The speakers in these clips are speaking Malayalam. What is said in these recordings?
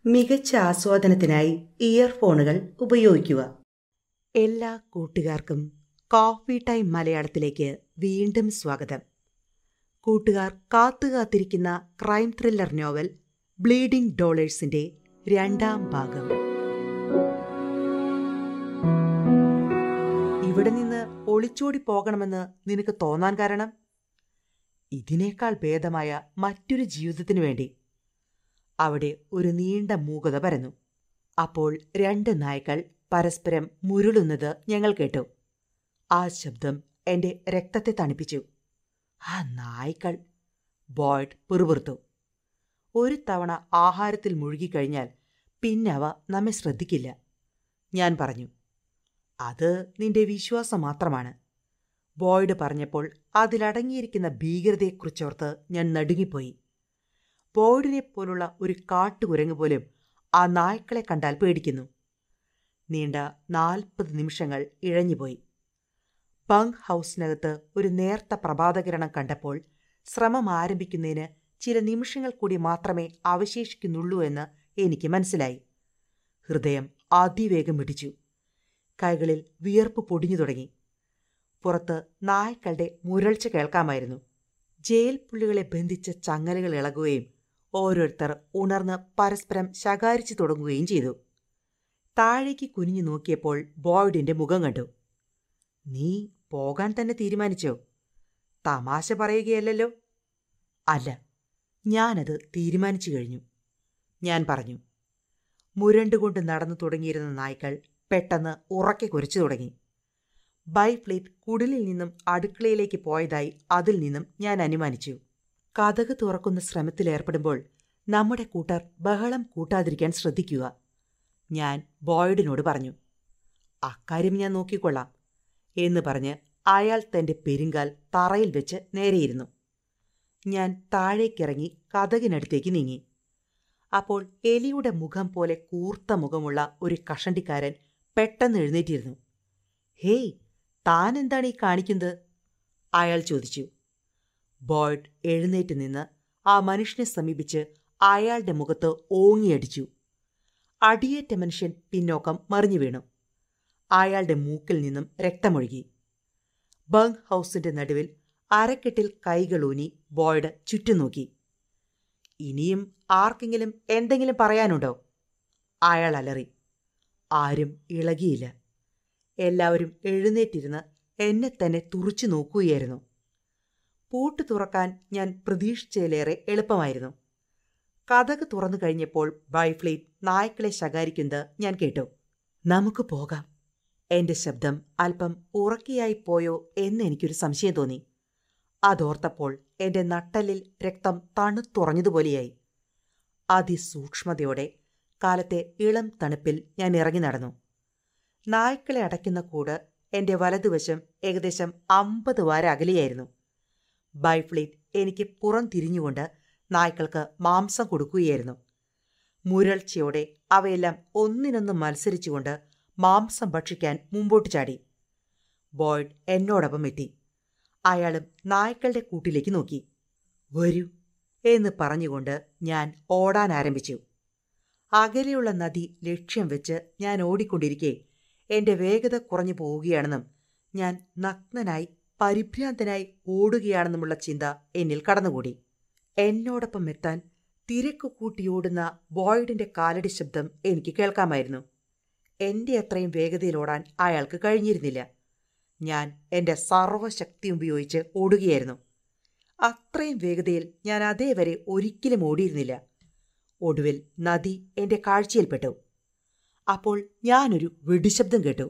മികച്ച ആസ്വാദനത്തിനായി ഇയർഫോണുകൾ ഉപയോഗിക്കുക എല്ലാ കൂട്ടുകാർക്കും കോഫി ടൈം മലയാളത്തിലേക്ക് വീണ്ടും സ്വാഗതം കൂട്ടുകാർ കാത്തുകാത്തിരിക്കുന്ന ക്രൈം ത്രില്ലർ നോവൽ ബ്ലീഡിംഗ് ഡോളേഴ്സിന്റെ രണ്ടാം ഭാഗം ഇവിടെ നിന്ന് ഒളിച്ചോടി പോകണമെന്ന് നിനക്ക് തോന്നാൻ കാരണം ഇതിനേക്കാൾ ഭേദമായ മറ്റൊരു ജീവിതത്തിനു വേണ്ടി അവിടെ ഒരു നീണ്ട മൂകത പരന്നു അപ്പോൾ രണ്ട് നായ്ക്കൾ പരസ്പരം മുരുളുന്നത് ഞങ്ങൾ കേട്ടു ആ ശബ്ദം എന്റെ രക്തത്തെ തണുപ്പിച്ചു ആ നായ്ക്കൾ ബോയ്ഡ് പിറുപിറുത്തു ഒരു തവണ ആഹാരത്തിൽ മുഴുകിക്കഴിഞ്ഞാൽ പിന്നെ അവ നമ്മെ ശ്രദ്ധിക്കില്ല ഞാൻ പറഞ്ഞു അത് നിന്റെ വിശ്വാസം മാത്രമാണ് ബോയ്ഡ് പറഞ്ഞപ്പോൾ അതിലടങ്ങിയിരിക്കുന്ന ഭീകരതയെക്കുറിച്ചോർത്ത് ഞാൻ നടുങ്ങിപ്പോയി ബോയ്ഡിനെ പോലുള്ള ഒരു കാട്ടുകുരങ്ങ് പോലും ആ നായ്ക്കളെ കണ്ടാൽ പേടിക്കുന്നു നീണ്ട നാൽപ്പത് നിമിഷങ്ങൾ ഇഴഞ്ഞുപോയി ബങ്ക് ഹൗസിനകത്ത് ഒരു നേർത്ത പ്രഭാതകിരണം കണ്ടപ്പോൾ ശ്രമം ആരംഭിക്കുന്നതിന് ചില നിമിഷങ്ങൾ കൂടി മാത്രമേ അവശേഷിക്കുന്നുള്ളൂ എന്ന് എനിക്ക് മനസ്സിലായി ഹൃദയം അതിവേഗം ഇടിച്ചു കൈകളിൽ വിയർപ്പ് പൊടിഞ്ഞു തുടങ്ങി പുറത്ത് നായ്ക്കളുടെ മുരൾച്ച കേൾക്കാമായിരുന്നു ജയിൽ പുള്ളികളെ ബന്ധിച്ച ചങ്ങലകൾ ഇളകുകയും ഓരോരുത്തർ ഉണർന്ന് പരസ്പരം ശകാരിച്ചു തുടങ്ങുകയും ചെയ്തു താഴേക്ക് കുനിഞ്ഞു നോക്കിയപ്പോൾ ബോയ്ഡിന്റെ മുഖം കണ്ടു നീ പോകാൻ തന്നെ തീരുമാനിച്ചോ തമാശ പറയുകയല്ലല്ലോ അല്ല ഞാനത് തീരുമാനിച്ചു കഴിഞ്ഞു ഞാൻ പറഞ്ഞു മുരണ്ടുകൊണ്ട് നടന്നു തുടങ്ങിയിരുന്ന നായ്ക്കൾ പെട്ടെന്ന് ഉറക്കെ കുരച്ചു തുടങ്ങി ബൈഫ്ലീറ്റ് കുടിലിൽ നിന്നും അടുക്കളയിലേക്ക് പോയതായി അതിൽ നിന്നും ഞാൻ അനുമാനിച്ചു കഥക് തുറക്കുന്ന ശ്രമത്തിലേർപ്പെടുമ്പോൾ നമ്മുടെ കൂട്ടർ ബഹളം കൂട്ടാതിരിക്കാൻ ശ്രദ്ധിക്കുക ഞാൻ ബോയ്ഡിനോട് പറഞ്ഞു അക്കാര്യം ഞാൻ നോക്കിക്കൊള്ളാം എന്ന് പറഞ്ഞ് അയാൾ തന്റെ പെരുങ്കാൽ തറയിൽ വെച്ച് നേരെയിരുന്നു ഞാൻ താഴേക്കിറങ്ങി കഥകിനടുത്തേക്ക് നീങ്ങി അപ്പോൾ എലിയുടെ മുഖം പോലെ കൂർത്ത മുഖമുള്ള ഒരു കഷണ്ടിക്കാരൻ പെട്ടെന്ന് എഴുന്നേറ്റിരുന്നു ഹേയ് താൻ എന്താണ് ഈ കാണിക്കുന്നത് അയാൾ ചോദിച്ചു ബോയ്ഡ് എഴുന്നേറ്റ് നിന്ന് ആ മനുഷ്യനെ സമീപിച്ച് അയാളുടെ മുഖത്ത് ഓങ്ങിയടിച്ചു അടിയേറ്റ മനുഷ്യൻ പിന്നോക്കം മറിഞ്ഞു വീണു അയാളുടെ മൂക്കിൽ നിന്നും രക്തമൊഴുകി ബങ്ക് ഹൗസിന്റെ നടുവിൽ അരക്കെട്ടിൽ കൈകളൂന്നി ബോയ്ഡ് ചുറ്റും നോക്കി ഇനിയും ആർക്കെങ്കിലും എന്തെങ്കിലും പറയാനുണ്ടോ അയാൾ അലറി ആരും ഇളകിയില്ല എല്ലാവരും എഴുന്നേറ്റിരുന്ന് എന്നെ തന്നെ തുറച്ചു നോക്കുകയായിരുന്നു പൂട്ട് തുറക്കാൻ ഞാൻ പ്രതീക്ഷിച്ചതിലേറെ എളുപ്പമായിരുന്നു കഥക് തുറന്നു കഴിഞ്ഞപ്പോൾ ബൈഫ്ലീറ്റ് നായ്ക്കളെ ശകാരിക്കുന്നത് ഞാൻ കേട്ടു നമുക്ക് പോകാം എന്റെ ശബ്ദം അല്പം ഉറക്കിയായി പോയോ എന്ന് എനിക്കൊരു സംശയം തോന്നി അതോർത്തപ്പോൾ എന്റെ നട്ടലിൽ രക്തം തണുത്തുറഞ്ഞതുപോലെയായി അതിസൂക്ഷ്മതയോടെ കാലത്തെ ഇളം തണുപ്പിൽ ഞാൻ ഇറങ്ങി നടന്നു നായ്ക്കളെ അടയ്ക്കുന്ന കൂട് എന്റെ വലതുവശം ഏകദേശം അമ്പത് വാര അകലെയായിരുന്നു ബൈഫ്ലീറ്റ് എനിക്ക് പുറം തിരിഞ്ഞുകൊണ്ട് നായ്ക്കൾക്ക് മാംസം കൊടുക്കുകയായിരുന്നു മുരൾച്ചയോടെ അവയെല്ലാം ഒന്നിനൊന്ന് മത്സരിച്ചുകൊണ്ട് മാംസം ഭക്ഷിക്കാൻ മുമ്പോട്ട് ചാടി ബോയ്ഡ് എന്നോടൊപ്പം എത്തി അയാളും നായ്ക്കളുടെ കൂട്ടിലേക്ക് നോക്കി വരൂ എന്ന് പറഞ്ഞുകൊണ്ട് ഞാൻ ഓടാൻ ആരംഭിച്ചു അകലെയുള്ള നദി ലക്ഷ്യം വെച്ച് ഞാൻ ഓടിക്കൊണ്ടിരിക്കെ എന്റെ വേഗത കുറഞ്ഞു പോവുകയാണെന്നും ഞാൻ നഗ്നനായി പരിഭ്രാന്തനായി ഓടുകയാണെന്നുമുള്ള ചിന്ത എന്നിൽ കടന്നുകൂടി എന്നോടൊപ്പം എത്താൻ തിരക്ക് കൂട്ടിയോടുന്ന ബോയ്ഡിന്റെ കാലടി ശബ്ദം എനിക്ക് കേൾക്കാമായിരുന്നു എന്റെ അത്രയും വേഗതയിലോടാൻ അയാൾക്ക് കഴിഞ്ഞിരുന്നില്ല ഞാൻ എന്റെ സർവ്വശക്തി ഉപയോഗിച്ച് ഓടുകയായിരുന്നു അത്രയും വേഗതയിൽ ഞാൻ അതേവരെ ഒരിക്കലും ഓടിയിരുന്നില്ല ഒടുവിൽ നദി എന്റെ കാഴ്ചയിൽപ്പെട്ടു അപ്പോൾ ഞാനൊരു വെടിശബ്ദം കേട്ടു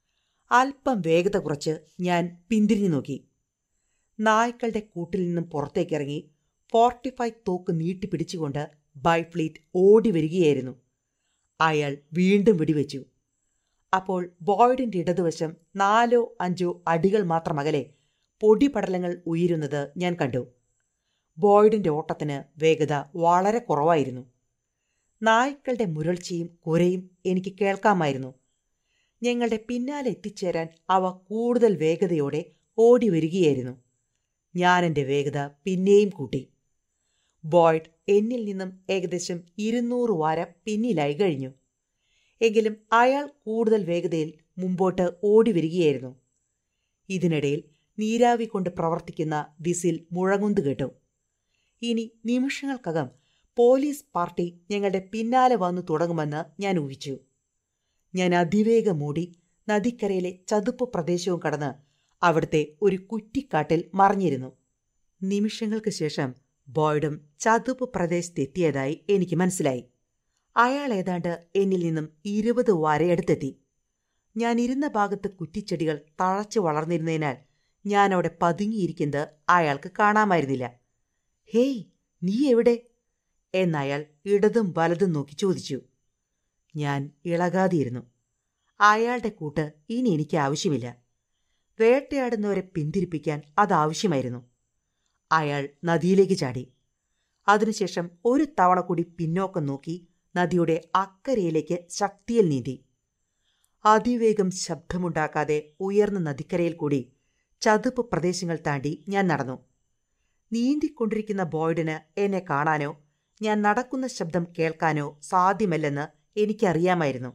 അല്പം വേഗത കുറച്ച് ഞാൻ പിന്തിരിഞ്ഞു നോക്കി നായ്ക്കളുടെ കൂട്ടിൽ നിന്നും പുറത്തേക്കിറങ്ങി ഫോർട്ടിഫൈ തോക്ക് നീട്ടിപ്പിടിച്ചുകൊണ്ട് ബൈഫ്ലീറ്റ് ഓടി വരികയായിരുന്നു അയാൾ വീണ്ടും വെടിവെച്ചു അപ്പോൾ ബോയ്ഡിന്റെ ഇടതുവശം നാലോ അഞ്ചോ അടികൾ മാത്രം അകലെ പൊടിപടലങ്ങൾ ഉയരുന്നത് ഞാൻ കണ്ടു ബോയ്ഡിന്റെ ഓട്ടത്തിന് വേഗത വളരെ കുറവായിരുന്നു നായ്ക്കളുടെ മുരൾച്ചയും കുരയും എനിക്ക് കേൾക്കാമായിരുന്നു ഞങ്ങളുടെ പിന്നാലെ എത്തിച്ചേരാൻ അവ കൂടുതൽ വേഗതയോടെ ഓടി വരികയായിരുന്നു ഞാൻ എൻ്റെ വേഗത പിന്നെയും കൂട്ടി ബോയ്ഡ് എന്നിൽ നിന്നും ഏകദേശം ഇരുന്നൂറ് വാര പിന്നിലായി കഴിഞ്ഞു എങ്കിലും അയാൾ കൂടുതൽ വേഗതയിൽ മുമ്പോട്ട് ഓടി വരികയായിരുന്നു ഇതിനിടയിൽ നീരാവി കൊണ്ട് പ്രവർത്തിക്കുന്ന വിസിൽ മുഴങ്ങുന്നു കേട്ടു ഇനി നിമിഷങ്ങൾക്കകം പോലീസ് പാർട്ടി ഞങ്ങളുടെ പിന്നാലെ വന്നു തുടങ്ങുമെന്ന് ഞാൻ ഊഹിച്ചു ഞാൻ അതിവേഗം മൂടി നദിക്കരയിലെ ചതുപ്പ് പ്രദേശവും കടന്ന് അവിടുത്തെ ഒരു കുറ്റിക്കാട്ടിൽ മറിഞ്ഞിരുന്നു നിമിഷങ്ങൾക്ക് ശേഷം ബോയ്ഡും ചതുപ്പ് പ്രദേശത്തെത്തിയതായി എനിക്ക് മനസ്സിലായി അയാൾ ഏതാണ്ട് എന്നിൽ നിന്നും ഇരുപത് വരയെടുത്തെത്തി ഞാൻ ഇരുന്ന ഭാഗത്ത് കുറ്റിച്ചെടികൾ തഴച്ചു വളർന്നിരുന്നതിനാൽ ഞാൻ അവിടെ പതുങ്ങിയിരിക്കുന്നത് അയാൾക്ക് കാണാമായിരുന്നില്ല ഹേയ് നീ എവിടെ എന്നയാൾ ഇടതും വലതും നോക്കി ചോദിച്ചു ഞാൻ ഇളകാതിയിരുന്നു അയാളുടെ കൂട്ട് ഇനി എനിക്ക് ആവശ്യമില്ല വേട്ടയാടുന്നവരെ പിന്തിരിപ്പിക്കാൻ അതാവശ്യമായിരുന്നു അയാൾ നദിയിലേക്ക് ചാടി അതിനുശേഷം ഒരു തവണ കൂടി പിന്നോക്കം നോക്കി നദിയുടെ അക്കരയിലേക്ക് ശക്തിയിൽ നീന്തി അതിവേഗം ശബ്ദമുണ്ടാക്കാതെ ഉയർന്ന നദിക്കരയിൽ കൂടി ചതുപ്പ് പ്രദേശങ്ങൾ താണ്ടി ഞാൻ നടന്നു നീന്തിക്കൊണ്ടിരിക്കുന്ന ബോയ്ഡിന് എന്നെ കാണാനോ ഞാൻ നടക്കുന്ന ശബ്ദം കേൾക്കാനോ സാധ്യമല്ലെന്ന് എനിക്കറിയാമായിരുന്നു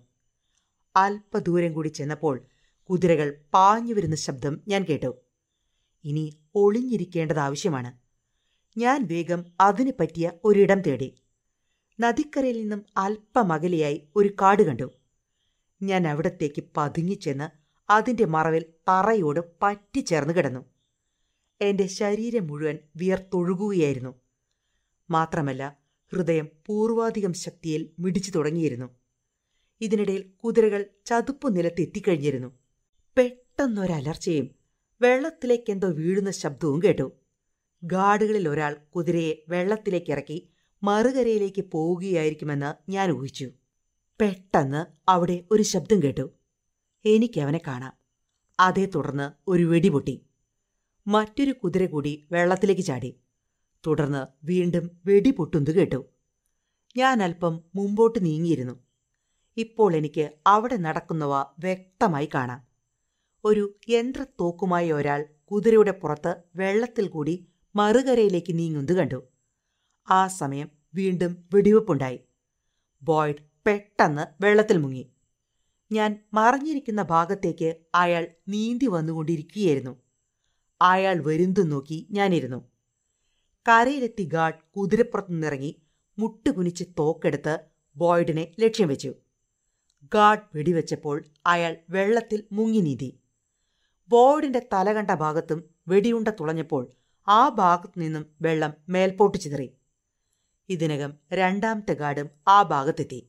അല്പദൂരം കൂടി ചെന്നപ്പോൾ കുതിരകൾ പാഞ്ഞു വരുന്ന ശബ്ദം ഞാൻ കേട്ടു ഇനി ഒളിഞ്ഞിരിക്കേണ്ടത് ആവശ്യമാണ് ഞാൻ വേഗം അതിന് പറ്റിയ ഒരിടം തേടി നദിക്കരയിൽ നിന്നും അല്പമകലെയായി ഒരു കാട് കണ്ടു ഞാൻ അവിടത്തേക്ക് പതുങ്ങിച്ചെന്ന് അതിന്റെ മറവിൽ തറയോട് പറ്റിച്ചേർന്ന് കിടന്നു എന്റെ ശരീരം മുഴുവൻ വിയർത്തൊഴുകുകയായിരുന്നു മാത്രമല്ല ഹൃദയം പൂർവാധികം ശക്തിയിൽ മിടിച്ചു തുടങ്ങിയിരുന്നു ഇതിനിടയിൽ കുതിരകൾ ചതുപ്പു നിലത്തെത്തിക്കഴിഞ്ഞിരുന്നു പെട്ടെന്നൊരലർച്ചയും വെള്ളത്തിലേക്കെന്തോ വീഴുന്ന ശബ്ദവും കേട്ടു ഗാർഡുകളിൽ ഒരാൾ കുതിരയെ വെള്ളത്തിലേക്കിറക്കി മറുകരയിലേക്ക് പോവുകയായിരിക്കുമെന്ന് ഞാൻ ഊഹിച്ചു പെട്ടെന്ന് അവിടെ ഒരു ശബ്ദം കേട്ടു എനിക്കവനെ കാണാം അതേ തുടർന്ന് ഒരു വെടിപൊട്ടി മറ്റൊരു കുതിര കൂടി വെള്ളത്തിലേക്ക് ചാടി തുടർന്ന് വീണ്ടും വെടിപൊട്ടുന്നത് കേട്ടു ഞാൻ അല്പം മുമ്പോട്ട് നീങ്ങിയിരുന്നു ഇപ്പോൾ എനിക്ക് അവിടെ നടക്കുന്നവ വ്യക്തമായി കാണാം ഒരു യന്ത്രത്തോക്കുമായ ഒരാൾ കുതിരയുടെ പുറത്ത് വെള്ളത്തിൽ കൂടി മറുകരയിലേക്ക് നീങ്ങുന്നത് കണ്ടു ആ സമയം വീണ്ടും വെടിവെപ്പുണ്ടായി ബോയ്ഡ് പെട്ടെന്ന് വെള്ളത്തിൽ മുങ്ങി ഞാൻ മറിഞ്ഞിരിക്കുന്ന ഭാഗത്തേക്ക് അയാൾ നീന്തി വന്നുകൊണ്ടിരിക്കുകയായിരുന്നു അയാൾ വരുന്തും നോക്കി ഞാനിരുന്നു കരയിലെത്തി ഗാർഡ് കുതിരപ്പുറത്തു നിന്നിറങ്ങി മുട്ടുകുനിച്ച് തോക്കെടുത്ത് ബോയ്ഡിനെ ലക്ഷ്യം വെച്ചു ഗാർഡ് വെടിവെച്ചപ്പോൾ അയാൾ വെള്ളത്തിൽ മുങ്ങി നീന്തി ബോയ്ഡിന്റെ തല കണ്ട ഭാഗത്തും വെടിയുണ്ട തുളഞ്ഞപ്പോൾ ആ ഭാഗത്തു നിന്നും വെള്ളം മേൽപോട്ട് ചിതറി ഇതിനകം രണ്ടാമത്തെ ഗാർഡും ആ ഭാഗത്തെത്തി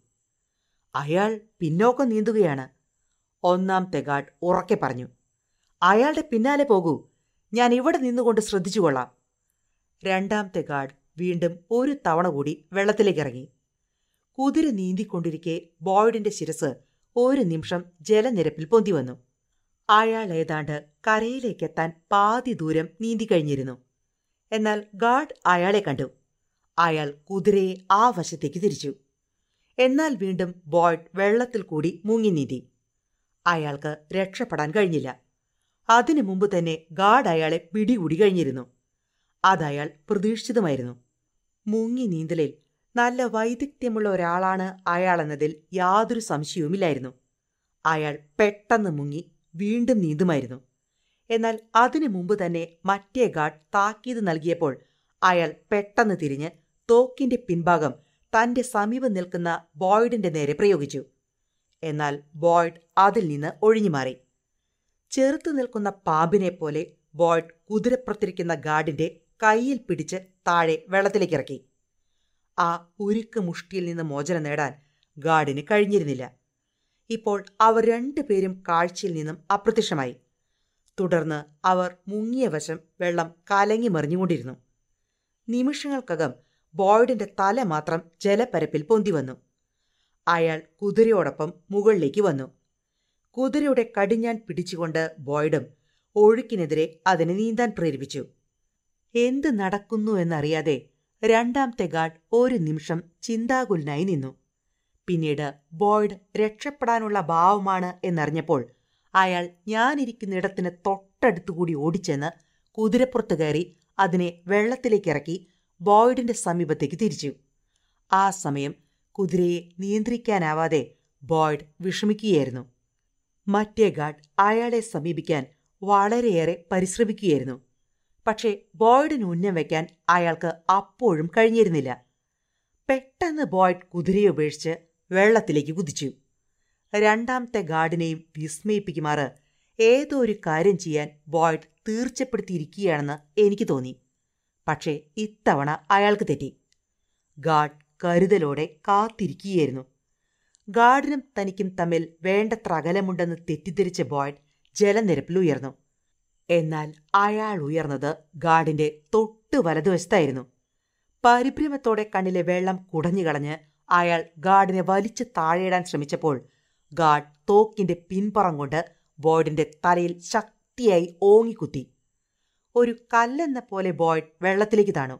അയാൾ പിന്നോക്കം നീന്തുകയാണ് ഒന്നാമത്തെ ഗാർഡ് ഉറക്കെ പറഞ്ഞു അയാളുടെ പിന്നാലെ പോകൂ ഞാൻ ഇവിടെ നിന്നുകൊണ്ട് ശ്രദ്ധിച്ചുകൊള്ളാം രണ്ടാമത്തെ ഗാർഡ് വീണ്ടും ഒരു തവണ കൂടി വെള്ളത്തിലേക്ക് ഇറങ്ങി കുതിര നീന്തിക്കൊണ്ടിരിക്കെ ബോയ്ഡിന്റെ ശിരസ് ഒരു നിമിഷം ജലനിരപ്പിൽ പൊന്തി വന്നു അയാൾ ഏതാണ്ട് കരയിലേക്കെത്താൻ പാതി ദൂരം നീന്തിക്കഴിഞ്ഞിരുന്നു എന്നാൽ ഗാർഡ് അയാളെ കണ്ടു അയാൾ കുതിരയെ ആ വശത്തേക്ക് തിരിച്ചു എന്നാൽ വീണ്ടും ബോയ്ഡ് വെള്ളത്തിൽ കൂടി മുങ്ങി നീന്തി അയാൾക്ക് രക്ഷപ്പെടാൻ കഴിഞ്ഞില്ല അതിനു മുമ്പ് തന്നെ ഗാർഡ് അയാളെ പിടികൂടി കഴിഞ്ഞിരുന്നു അതയാൾ പ്രതീക്ഷിച്ചതുമായിരുന്നു മുങ്ങി നീന്തലിൽ നല്ല വൈദഗ്ധ്യമുള്ള ഒരാളാണ് അയാളെന്നതിൽ യാതൊരു സംശയവുമില്ലായിരുന്നു അയാൾ പെട്ടെന്ന് മുങ്ങി വീണ്ടും നീന്തുമായിരുന്നു എന്നാൽ അതിനു മുമ്പ് തന്നെ മറ്റേ ഗാർഡ് താക്കീത് നൽകിയപ്പോൾ അയാൾ പെട്ടെന്ന് തിരിഞ്ഞ് തോക്കിന്റെ പിൻഭാഗം തന്റെ സമീപം നിൽക്കുന്ന ബോയ്ഡിന്റെ നേരെ പ്രയോഗിച്ചു എന്നാൽ ബോയ്ഡ് അതിൽ നിന്ന് ഒഴിഞ്ഞുമാറി ചെറുത്തു നിൽക്കുന്ന പാമ്പിനെ പോലെ ബോയ്ഡ് കുതിരപ്പുറത്തിരിക്കുന്ന ഗാർഡിന്റെ കൈയിൽ പിടിച്ച് താഴെ വെള്ളത്തിലേക്കിറക്കി ആ ഉരുക്ക് മുഷ്ടിയിൽ നിന്ന് മോചനം നേടാൻ ഗാർഡിന് കഴിഞ്ഞിരുന്നില്ല ഇപ്പോൾ അവർ രണ്ടുപേരും കാഴ്ചയിൽ നിന്നും അപ്രത്യക്ഷമായി തുടർന്ന് അവർ മുങ്ങിയ വശം വെള്ളം കലങ്ങി മറിഞ്ഞുകൊണ്ടിരുന്നു നിമിഷങ്ങൾക്കകം ബോയ്ഡിന്റെ തല മാത്രം ജലപ്പരപ്പിൽ പൊന്തി വന്നു അയാൾ കുതിരയോടൊപ്പം മുകളിലേക്ക് വന്നു കുതിരയുടെ കടിഞ്ഞാൻ പിടിച്ചുകൊണ്ട് ബോയ്ഡും ഒഴുക്കിനെതിരെ അതിനെ നീന്താൻ പ്രേരിപ്പിച്ചു എന്ത് നടക്കുന്നു എന്നറിയാതെ രണ്ടാമത്തെ ഗാർഡ് ഒരു നിമിഷം ചിന്താകുലനായി നിന്നു പിന്നീട് ബോയ്ഡ് രക്ഷപ്പെടാനുള്ള ഭാവമാണ് എന്നറിഞ്ഞപ്പോൾ അയാൾ ഞാനിരിക്കുന്നിടത്തിന് തൊട്ടടുത്തുകൂടി ഓടിച്ചെന്ന് കുതിരപ്പുറത്ത് കയറി അതിനെ വെള്ളത്തിലേക്കിറക്കി ബോയ്ഡിന്റെ സമീപത്തേക്ക് തിരിച്ചു ആ സമയം കുതിരയെ നിയന്ത്രിക്കാനാവാതെ ബോയ്ഡ് വിഷമിക്കുകയായിരുന്നു മറ്റേ ഗാർഡ് അയാളെ സമീപിക്കാൻ വളരെയേറെ പരിശ്രമിക്കുകയായിരുന്നു പക്ഷേ ബോയ്ഡിന് ഉന്നം വയ്ക്കാൻ അയാൾക്ക് അപ്പോഴും കഴിഞ്ഞിരുന്നില്ല പെട്ടെന്ന് ബോയ്ഡ് കുതിരയെ ഉപേക്ഷിച്ച് വെള്ളത്തിലേക്ക് കുതിച്ചു രണ്ടാമത്തെ ഗാർഡിനെയും വിസ്മയിപ്പിക്കുമാറ് ഏതോ ഒരു കാര്യം ചെയ്യാൻ ബോയ്ഡ് തീർച്ചപ്പെടുത്തിയിരിക്കുകയാണെന്ന് എനിക്ക് തോന്നി പക്ഷേ ഇത്തവണ അയാൾക്ക് തെറ്റി ഗാർഡ് കരുതലോടെ കാത്തിരിക്കുകയായിരുന്നു ഗാർഡിനും തനിക്കും തമ്മിൽ വേണ്ടത്ര അകലമുണ്ടെന്ന് തെറ്റിദ്ധരിച്ച ബോയ്ഡ് ജലനിരപ്പിൽ ഉയർന്നു എന്നാൽ അയാൾ ഉയർന്നത് ഗാർഡിന്റെ തൊട്ടു വലതുവശത്തായിരുന്നു പരിഭ്രമത്തോടെ കണ്ണിലെ വെള്ളം കുടഞ്ഞുകളഞ്ഞ് അയാൾ ഗാർഡിനെ വലിച്ചു താഴെയിടാൻ ശ്രമിച്ചപ്പോൾ ഗാർഡ് തോക്കിന്റെ പിൻപുറം കൊണ്ട് ബോയ്ഡിന്റെ തലയിൽ ശക്തിയായി ഓങ്ങിക്കുത്തി ഒരു കല്ലെന്ന പോലെ ബോയ്ഡ് വെള്ളത്തിലേക്ക് താണു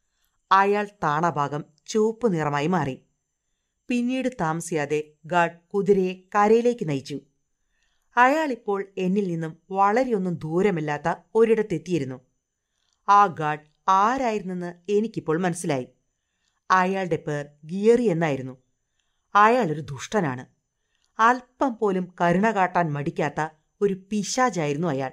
അയാൾ താണ ഭാഗം ചുവപ്പ് നിറമായി മാറി പിന്നീട് താമസിയാതെ ഗാർഡ് കുതിരയെ കരയിലേക്ക് നയിച്ചു അയാളിപ്പോൾ എന്നിൽ നിന്നും വളരെയൊന്നും ദൂരമില്ലാത്ത ഒരിടത്തെത്തിയിരുന്നു ആ ഗാർഡ് ആരായിരുന്നെന്ന് എനിക്കിപ്പോൾ മനസ്സിലായി അയാളുടെ പേർ ഗിയറി എന്നായിരുന്നു അയാളൊരു ദുഷ്ടനാണ് അല്പം പോലും കരുണ കാട്ടാൻ മടിക്കാത്ത ഒരു പിശാചായിരുന്നു അയാൾ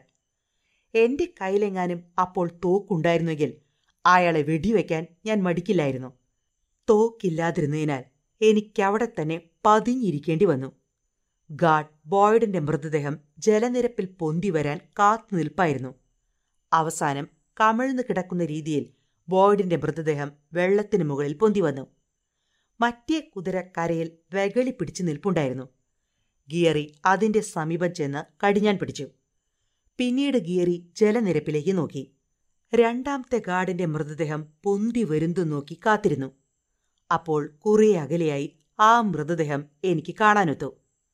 എന്റെ കയ്യിലെങ്ങാനും അപ്പോൾ തോക്കുണ്ടായിരുന്നെങ്കിൽ അയാളെ വെടിവെക്കാൻ ഞാൻ മടിക്കില്ലായിരുന്നു തോക്കില്ലാതിരുന്നതിനാൽ എനിക്കവിടെ തന്നെ പതിഞ്ഞിരിക്കേണ്ടി വന്നു ഗാർഡ് ബോയ്ഡിന്റെ മൃതദേഹം ജലനിരപ്പിൽ പൊന്തി വരാൻ കാത്തു നിൽപ്പായിരുന്നു അവസാനം കമിഴ്ന്നു കിടക്കുന്ന രീതിയിൽ ബോയ്ഡിന്റെ മൃതദേഹം വെള്ളത്തിന് മുകളിൽ പൊന്തി വന്നു മറ്റേ കുതിര കരയിൽ വെകളി പിടിച്ചു നിൽപ്പുണ്ടായിരുന്നു ഗിയറി അതിന്റെ സമീപം ചെന്ന് കടിഞ്ഞാൻ പിടിച്ചു പിന്നീട് ഗിയറി ജലനിരപ്പിലേക്ക് നോക്കി രണ്ടാമത്തെ ഗാർഡിന്റെ മൃതദേഹം പൊന്തി വരുന്നു നോക്കി കാത്തിരുന്നു അപ്പോൾ കുറെ അകലെയായി ആ മൃതദേഹം എനിക്ക് കാണാനൊത്തു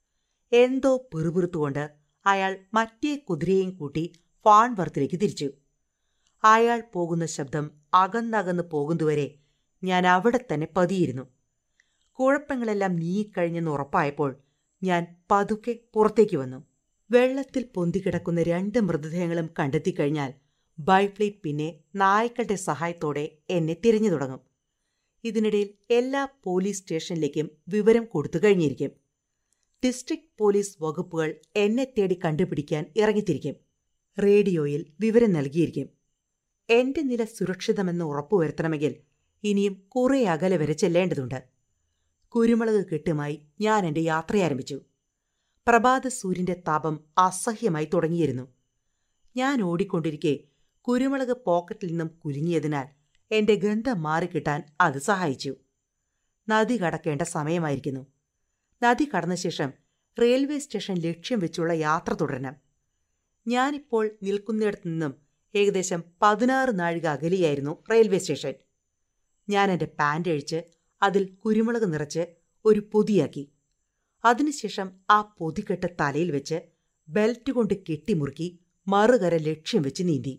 എന്തോ പിറുപിറുത്തുകൊണ്ട് അയാൾ മറ്റേ കുതിരയും കൂട്ടി ഫാൺവർത്തിലേക്ക് തിരിച്ചു അയാൾ പോകുന്ന ശബ്ദം അകന്നകന്ന് പോകുന്നതുവരെ ഞാൻ അവിടെ തന്നെ പതിയിരുന്നു കുഴപ്പങ്ങളെല്ലാം നീങ്ങിക്കഴിഞ്ഞെന്ന് ഉറപ്പായപ്പോൾ ഞാൻ പതുക്കെ പുറത്തേക്ക് വന്നു വെള്ളത്തിൽ പൊന്തിക്കിടക്കുന്ന രണ്ട് മൃതദേഹങ്ങളും കണ്ടെത്തിക്കഴിഞ്ഞാൽ ബൈഫ്ലീറ്റ് പിന്നെ നായ്ക്കളുടെ സഹായത്തോടെ എന്നെ തിരഞ്ഞു തുടങ്ങും ഇതിനിടയിൽ എല്ലാ പോലീസ് സ്റ്റേഷനിലേക്കും വിവരം കൊടുത്തു കഴിഞ്ഞിരിക്കും ഡിസ്ട്രിക്ട് പോലീസ് വകുപ്പുകൾ എന്നെ തേടി കണ്ടുപിടിക്കാൻ ഇറങ്ങിത്തിരിക്കും റേഡിയോയിൽ വിവരം നൽകിയിരിക്കും എന്റെ നില സുരക്ഷിതമെന്ന് ഉറപ്പുവരുത്തണമെങ്കിൽ ഇനിയും കുറെ അകലെ വരെ ചെല്ലേണ്ടതുണ്ട് കുരുമുളക് കെട്ടുമായി ഞാൻ എന്റെ യാത്ര ആരംഭിച്ചു പ്രഭാത സൂര്യന്റെ താപം അസഹ്യമായി തുടങ്ങിയിരുന്നു ഞാൻ ഓടിക്കൊണ്ടിരിക്കെ കുരുമുളക് പോക്കറ്റിൽ നിന്നും കുലുങ്ങിയതിനാൽ എന്റെ ഗന്ധം മാറിക്കിട്ടാൻ അത് സഹായിച്ചു നദി കടക്കേണ്ട സമയമായിരിക്കുന്നു നദി കടന്ന ശേഷം റെയിൽവേ സ്റ്റേഷൻ ലക്ഷ്യം വെച്ചുള്ള യാത്ര തുടരണം ഞാനിപ്പോൾ നിൽക്കുന്നിടത്തു നിന്നും ഏകദേശം പതിനാറ് നാഴിക അകലെയായിരുന്നു റെയിൽവേ സ്റ്റേഷൻ ഞാൻ എൻ്റെ പാൻ്റ് അഴിച്ച് അതിൽ കുരുമുളക് നിറച്ച് ഒരു പൊതിയാക്കി അതിനുശേഷം ആ പൊതിക്കെട്ട് തലയിൽ വെച്ച് ബെൽറ്റ് കൊണ്ട് കെട്ടിമുറുക്കി മറുകര ലക്ഷ്യം വെച്ച് നീന്തി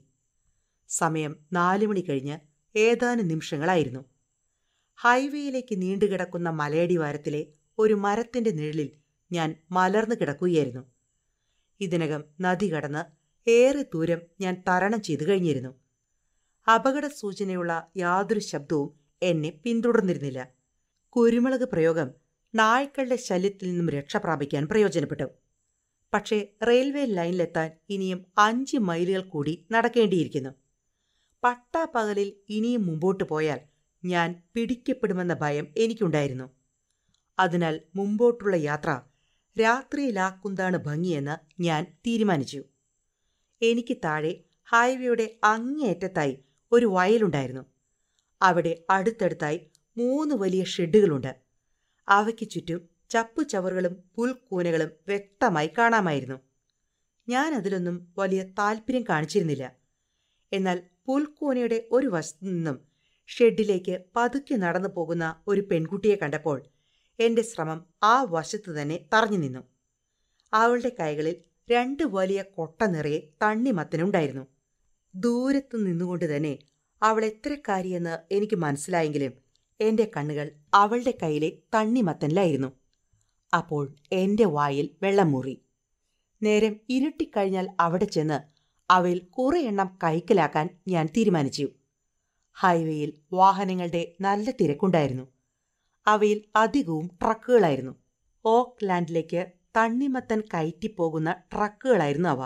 സമയം നാലു മണി കഴിഞ്ഞ് ഏതാനും നിമിഷങ്ങളായിരുന്നു ഹൈവേയിലേക്ക് നീണ്ടുകിടക്കുന്ന മലയടിവാരത്തിലെ ഒരു മരത്തിന്റെ നിഴലിൽ ഞാൻ മലർന്നു കിടക്കുകയായിരുന്നു ഇതിനകം നദി കടന്ന് ഏറെ ദൂരം ഞാൻ തരണം ചെയ്തു കഴിഞ്ഞിരുന്നു അപകട സൂചനയുള്ള യാതൊരു ശബ്ദവും എന്നെ പിന്തുടർന്നിരുന്നില്ല കുരുമുളക് പ്രയോഗം നായ്ക്കളുടെ ശല്യത്തിൽ നിന്നും രക്ഷ പ്രാപിക്കാൻ പ്രയോജനപ്പെട്ടു പക്ഷേ റെയിൽവേ ലൈനിലെത്താൻ ഇനിയും അഞ്ച് മൈലുകൾ കൂടി നടക്കേണ്ടിയിരിക്കുന്നു പട്ടാപ്പകലിൽ ഇനിയും മുമ്പോട്ട് പോയാൽ ഞാൻ പിടിക്കപ്പെടുമെന്ന ഭയം എനിക്കുണ്ടായിരുന്നു അതിനാൽ മുമ്പോട്ടുള്ള യാത്ര രാത്രിയിലാക്കുന്നതാണ് ഭംഗിയെന്ന് ഞാൻ തീരുമാനിച്ചു എനിക്ക് താഴെ ഹൈവേയുടെ അങ്ങേയറ്റത്തായി ഒരു വയലുണ്ടായിരുന്നു അവിടെ അടുത്തടുത്തായി മൂന്ന് വലിയ ഷെഡുകളുണ്ട് അവയ്ക്ക് ചുറ്റും ചപ്പുചവറുകളും പുൽക്കൂനകളും വ്യക്തമായി കാണാമായിരുന്നു ഞാൻ അതിലൊന്നും വലിയ താല്പര്യം കാണിച്ചിരുന്നില്ല എന്നാൽ പുൽക്കൂനയുടെ ഒരു വശത്തു നിന്നും ഷെഡിലേക്ക് പതുക്കെ നടന്നു പോകുന്ന ഒരു പെൺകുട്ടിയെ കണ്ടപ്പോൾ എന്റെ ശ്രമം ആ വശത്തു തന്നെ തറഞ്ഞു നിന്നു അവളുടെ കൈകളിൽ രണ്ട് വലിയ കൊട്ട നിറയെ തണ്ണിമത്തനുണ്ടായിരുന്നു ദൂരത്തു നിന്നുകൊണ്ട് തന്നെ അവൾ എത്രക്കാരിയെന്ന് എനിക്ക് മനസ്സിലായെങ്കിലും എന്റെ കണ്ണുകൾ അവളുടെ കയ്യിലെ തണ്ണിമത്തനിലായിരുന്നു അപ്പോൾ എന്റെ വായിൽ വെള്ളം മൂറി നേരം ഇരുട്ടിക്കഴിഞ്ഞാൽ അവിടെ ചെന്ന് അവയിൽ കുറെ എണ്ണം കൈക്കലാക്കാൻ ഞാൻ തീരുമാനിച്ചു ഹൈവേയിൽ വാഹനങ്ങളുടെ നല്ല തിരക്കുണ്ടായിരുന്നു അവയിൽ അധികവും ട്രക്കുകളായിരുന്നു ഓക്ലാൻഡിലേക്ക് തണ്ണിമത്തൻ കയറ്റിപ്പോകുന്ന ട്രക്കുകളായിരുന്നു അവ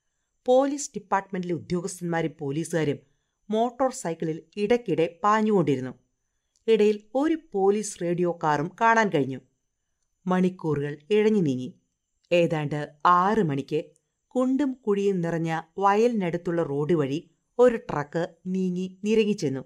പോലീസ് ഡിപ്പാർട്ട്മെന്റിലെ ഉദ്യോഗസ്ഥന്മാരും പോലീസുകാരും മോട്ടോർ സൈക്കിളിൽ ഇടയ്ക്കിടെ പാഞ്ഞുകൊണ്ടിരുന്നു ഇടയിൽ ഒരു പോലീസ് റേഡിയോ കാറും കാണാൻ കഴിഞ്ഞു മണിക്കൂറുകൾ ഇഴഞ്ഞു നീങ്ങി ഏതാണ്ട് ആറ് മണിക്ക് കുണ്ടും കുഴിയും നിറഞ്ഞ വയലിനടുത്തുള്ള റോഡ് വഴി ഒരു ട്രക്ക് നീങ്ങി നിരങ്ങിച്ചെന്നു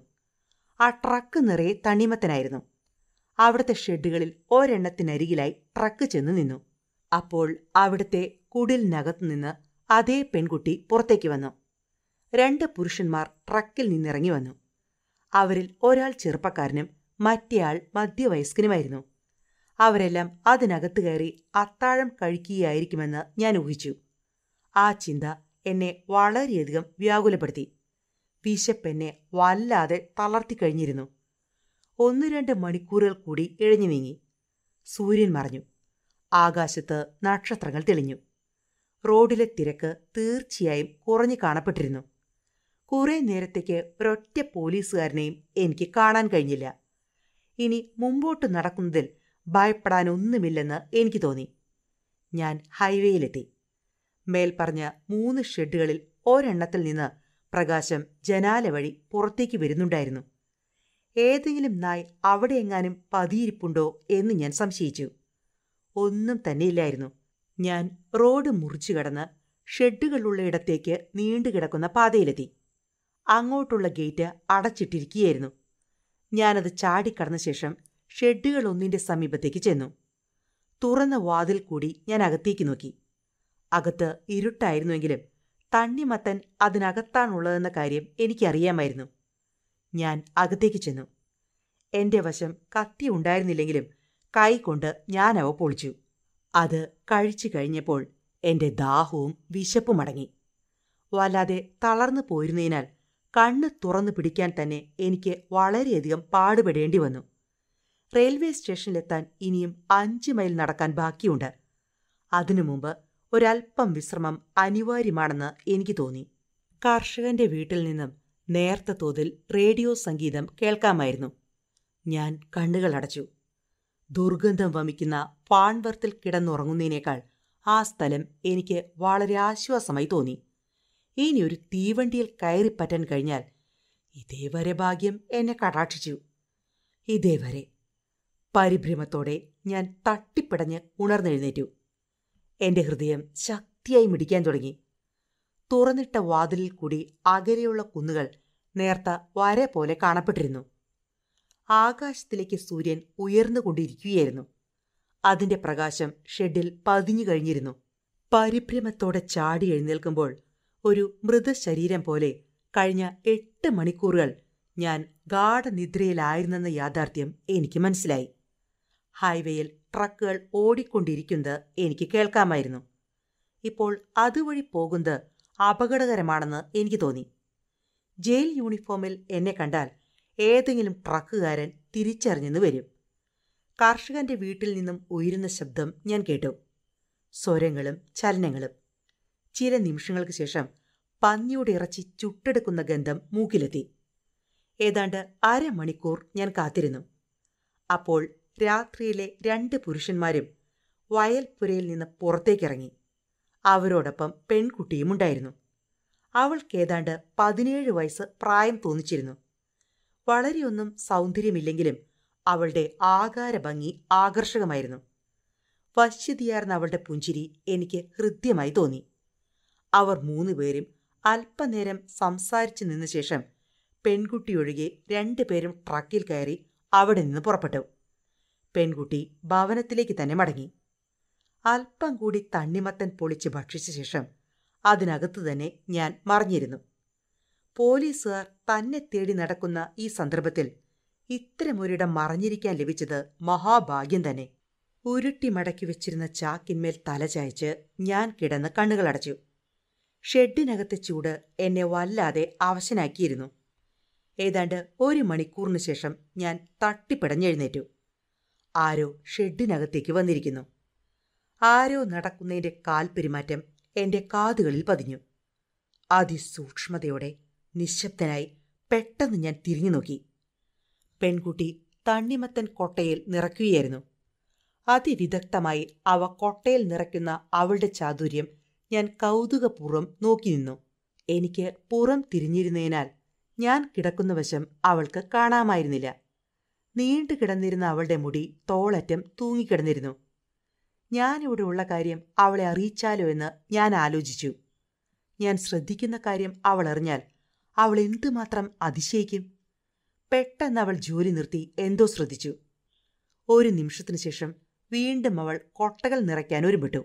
ആ ട്രക്ക് നിറയെ തണ്ണിമത്തനായിരുന്നു അവിടുത്തെ ഷെഡുകളിൽ ഒരെണ്ണത്തിനരികിലായി ട്രക്ക് ചെന്ന് നിന്നു അപ്പോൾ അവിടുത്തെ കുടിലിനകത്തു നിന്ന് അതേ പെൺകുട്ടി പുറത്തേക്ക് വന്നു രണ്ട് പുരുഷന്മാർ ട്രക്കിൽ നിന്നിറങ്ങി വന്നു അവരിൽ ഒരാൾ ചെറുപ്പക്കാരനും മറ്റേയാൾ മധ്യവയസ്കനുമായിരുന്നു അവരെല്ലാം അതിനകത്ത് കയറി അത്താഴം കഴിക്കുകയായിരിക്കുമെന്ന് ഞാൻ ഊഹിച്ചു ആ ചിന്ത എന്നെ വളരെയധികം വ്യാകുലപ്പെടുത്തി വിശപ്പെന്നെ വല്ലാതെ തളർത്തിക്കഴിഞ്ഞിരുന്നു ഒന്നു രണ്ട് മണിക്കൂറുകൾ കൂടി ഇഴഞ്ഞു നീങ്ങി സൂര്യൻ മറഞ്ഞു ആകാശത്ത് നക്ഷത്രങ്ങൾ തെളിഞ്ഞു റോഡിലെ തിരക്ക് തീർച്ചയായും കുറഞ്ഞു കാണപ്പെട്ടിരുന്നു കുറെ നേരത്തേക്ക് ഒരൊറ്റ പോലീസുകാരനെയും എനിക്ക് കാണാൻ കഴിഞ്ഞില്ല ഇനി മുമ്പോട്ട് നടക്കുന്നതിൽ ഭയപ്പെടാനൊന്നുമില്ലെന്ന് എനിക്ക് തോന്നി ഞാൻ ഹൈവേയിലെത്തി മേൽപ്പറഞ്ഞ മൂന്ന് ഷെഡുകളിൽ ഒരെണ്ണത്തിൽ നിന്ന് പ്രകാശം ജനാല വഴി പുറത്തേക്ക് വരുന്നുണ്ടായിരുന്നു ഏതെങ്കിലും നായ് അവിടെയെങ്ങാനും പതിയിരിപ്പുണ്ടോ എന്ന് ഞാൻ സംശയിച്ചു ഒന്നും തന്നെയില്ലായിരുന്നു ഞാൻ റോഡ് മുറിച്ചു കടന്ന് ഷെഡുകളുള്ള ഇടത്തേക്ക് നീണ്ടുകിടക്കുന്ന പാതയിലെത്തി അങ്ങോട്ടുള്ള ഗേറ്റ് അടച്ചിട്ടിരിക്കുകയായിരുന്നു ഞാനത് ചാടിക്കടന്ന ശേഷം ഷെഡുകളൊന്നിന്റെ സമീപത്തേക്ക് ചെന്നു തുറന്ന വാതിൽ കൂടി ഞാൻ അകത്തേക്ക് നോക്കി അകത്ത് ഇരുട്ടായിരുന്നുവെങ്കിലും തണ്ണിമത്തൻ അതിനകത്താണുള്ളതെന്ന കാര്യം എനിക്കറിയാമായിരുന്നു ഞാൻ അകത്തേക്ക് ചെന്നു എന്റെ വശം കത്തി ഉണ്ടായിരുന്നില്ലെങ്കിലും കൈകൊണ്ട് ഞാൻ അവ പൊളിച്ചു അത് കഴിച്ചു കഴിഞ്ഞപ്പോൾ എന്റെ ദാഹവും വിശപ്പും അടങ്ങി വല്ലാതെ തളർന്നു പോയിരുന്നതിനാൽ കണ്ണ് തുറന്നു പിടിക്കാൻ തന്നെ എനിക്ക് വളരെയധികം പാടുപെടേണ്ടി വന്നു റെയിൽവേ സ്റ്റേഷനിലെത്താൻ ഇനിയും അഞ്ച് മൈൽ നടക്കാൻ ബാക്കിയുണ്ട് അതിനു മുമ്പ് ഒരൽപ്പം വിശ്രമം അനിവാര്യമാണെന്ന് എനിക്ക് തോന്നി കർഷകന്റെ വീട്ടിൽ നിന്നും നേർത്ത തോതിൽ റേഡിയോ സംഗീതം കേൾക്കാമായിരുന്നു ഞാൻ കണ്ണുകൾ അടച്ചു ദുർഗന്ധം വമിക്കുന്ന പാൺവർത്തിൽ കിടന്നുറങ്ങുന്നതിനേക്കാൾ ആ സ്ഥലം എനിക്ക് വളരെ ആശ്വാസമായി തോന്നി ഇനി ഒരു തീവണ്ടിയിൽ കയറിപ്പറ്റാൻ കഴിഞ്ഞാൽ ഇതേവരെ ഭാഗ്യം എന്നെ കടാക്ഷിച്ചു ഇതേവരെ പരിഭ്രമത്തോടെ ഞാൻ തട്ടിപ്പിടഞ്ഞ് ഉണർന്നെഴുന്നേറ്റു എന്റെ ഹൃദയം ശക്തിയായി മിടിക്കാൻ തുടങ്ങി തുറന്നിട്ട വാതിലിൽ കൂടി അകലെയുള്ള കുന്നുകൾ നേർത്ത വര പോലെ കാണപ്പെട്ടിരുന്നു ആകാശത്തിലേക്ക് സൂര്യൻ ഉയർന്നുകൊണ്ടിരിക്കുകയായിരുന്നു അതിന്റെ പ്രകാശം ഷെഡിൽ പതിഞ്ഞു കഴിഞ്ഞിരുന്നു പരിഭ്രമത്തോടെ ചാടി എഴുന്നേൽക്കുമ്പോൾ ഒരു മൃതശരീരം പോലെ കഴിഞ്ഞ എട്ട് മണിക്കൂറുകൾ ഞാൻ ഗാഠനിദ്രയിലായിരുന്നെന്ന യാഥാർത്ഥ്യം എനിക്ക് മനസ്സിലായി ഹൈവേയിൽ ട്രക്കുകൾ ഓടിക്കൊണ്ടിരിക്കുന്നത് എനിക്ക് കേൾക്കാമായിരുന്നു ഇപ്പോൾ അതുവഴി പോകുന്നത് അപകടകരമാണെന്ന് എനിക്ക് തോന്നി ജയിൽ യൂണിഫോമിൽ എന്നെ കണ്ടാൽ ഏതെങ്കിലും ട്രക്കുകാരൻ തിരിച്ചറിഞ്ഞെന്ന് വരും കർഷകന്റെ വീട്ടിൽ നിന്നും ഉയരുന്ന ശബ്ദം ഞാൻ കേട്ടു സ്വരങ്ങളും ചലനങ്ങളും ചില നിമിഷങ്ങൾക്ക് ശേഷം പന്നിയുടെ ഇറച്ചി ചുട്ടെടുക്കുന്ന ഗന്ധം മൂക്കിലെത്തി ഏതാണ്ട് അരമണിക്കൂർ ഞാൻ കാത്തിരുന്നു അപ്പോൾ രാത്രിയിലെ രണ്ട് പുരുഷന്മാരും വയൽപ്പുരയിൽ നിന്ന് പുറത്തേക്കിറങ്ങി അവരോടൊപ്പം പെൺകുട്ടിയും ഉണ്ടായിരുന്നു അവൾക്കേതാണ്ട് പതിനേഴ് വയസ്സ് പ്രായം തോന്നിച്ചിരുന്നു വളരെയൊന്നും സൗന്ദര്യമില്ലെങ്കിലും അവളുടെ ആകാര ഭംഗി ആകർഷകമായിരുന്നു വശ്യതയാർന്ന അവളുടെ പുഞ്ചിരി എനിക്ക് ഹൃദ്യമായി തോന്നി അവർ മൂന്നുപേരും അല്പനേരം സംസാരിച്ചു നിന്ന ശേഷം പെൺകുട്ടിയൊഴികെ രണ്ടുപേരും ട്രക്കിൽ കയറി അവിടെ നിന്ന് പുറപ്പെട്ടു പെൺകുട്ടി ഭവനത്തിലേക്ക് തന്നെ മടങ്ങി അല്പം കൂടി തണ്ണിമത്തൻ പൊളിച്ച് ഭക്ഷിച്ച ശേഷം അതിനകത്തു തന്നെ ഞാൻ മറിഞ്ഞിരുന്നു പോലീസുകാർ തന്നെ തേടി നടക്കുന്ന ഈ സന്ദർഭത്തിൽ ഇത്തരമൊരിടം മറഞ്ഞിരിക്കാൻ ലഭിച്ചത് മഹാഭാഗ്യം തന്നെ ഉരുട്ടി മടക്കി വെച്ചിരുന്ന ചാക്കിന്മേൽ തലചായ്ച്ച് ഞാൻ കിടന്ന് കണ്ണുകളടച്ചു ഷെഡിനകത്തെ ചൂട് എന്നെ വല്ലാതെ അവശനാക്കിയിരുന്നു ഏതാണ്ട് ഒരു മണിക്കൂറിനു ശേഷം ഞാൻ തട്ടിപ്പിടഞ്ഞെഴുന്നേറ്റു ആരോ ഷെഡിനകത്തേക്ക് വന്നിരിക്കുന്നു ആരോ നടക്കുന്നതിന്റെ കാൽപെരുമാറ്റം എന്റെ കാതുകളിൽ പതിഞ്ഞു അതിസൂക്ഷ്മതയോടെ നിശബ്ദനായി പെട്ടെന്ന് ഞാൻ തിരിഞ്ഞു നോക്കി പെൺകുട്ടി തണ്ണിമത്തൻ കൊട്ടയിൽ നിറയ്ക്കുകയായിരുന്നു അതിവിദഗ്ധമായി അവ കൊട്ടയിൽ നിറയ്ക്കുന്ന അവളുടെ ചാതുര്യം ഞാൻ കൗതുകപൂർവ്വം നോക്കി നിന്നു എനിക്ക് പുറം തിരിഞ്ഞിരുന്നതിനാൽ ഞാൻ കിടക്കുന്ന വശം അവൾക്ക് കാണാമായിരുന്നില്ല നീണ്ടു കിടന്നിരുന്ന അവളുടെ മുടി തോളറ്റം തൂങ്ങിക്കിടന്നിരുന്നു ഞാനിവിടെ ഉള്ള കാര്യം അവളെ അറിയിച്ചാലോ എന്ന് ഞാൻ ആലോചിച്ചു ഞാൻ ശ്രദ്ധിക്കുന്ന കാര്യം അവൾ അറിഞ്ഞാൽ അവൾ എന്തുമാത്രം അതിശയിക്കും പെട്ടെന്ന് അവൾ ജോലി നിർത്തി എന്തോ ശ്രദ്ധിച്ചു ഒരു നിമിഷത്തിനു ശേഷം വീണ്ടും അവൾ കൊട്ടകൾ നിറയ്ക്കാൻ ഒരുമിട്ടു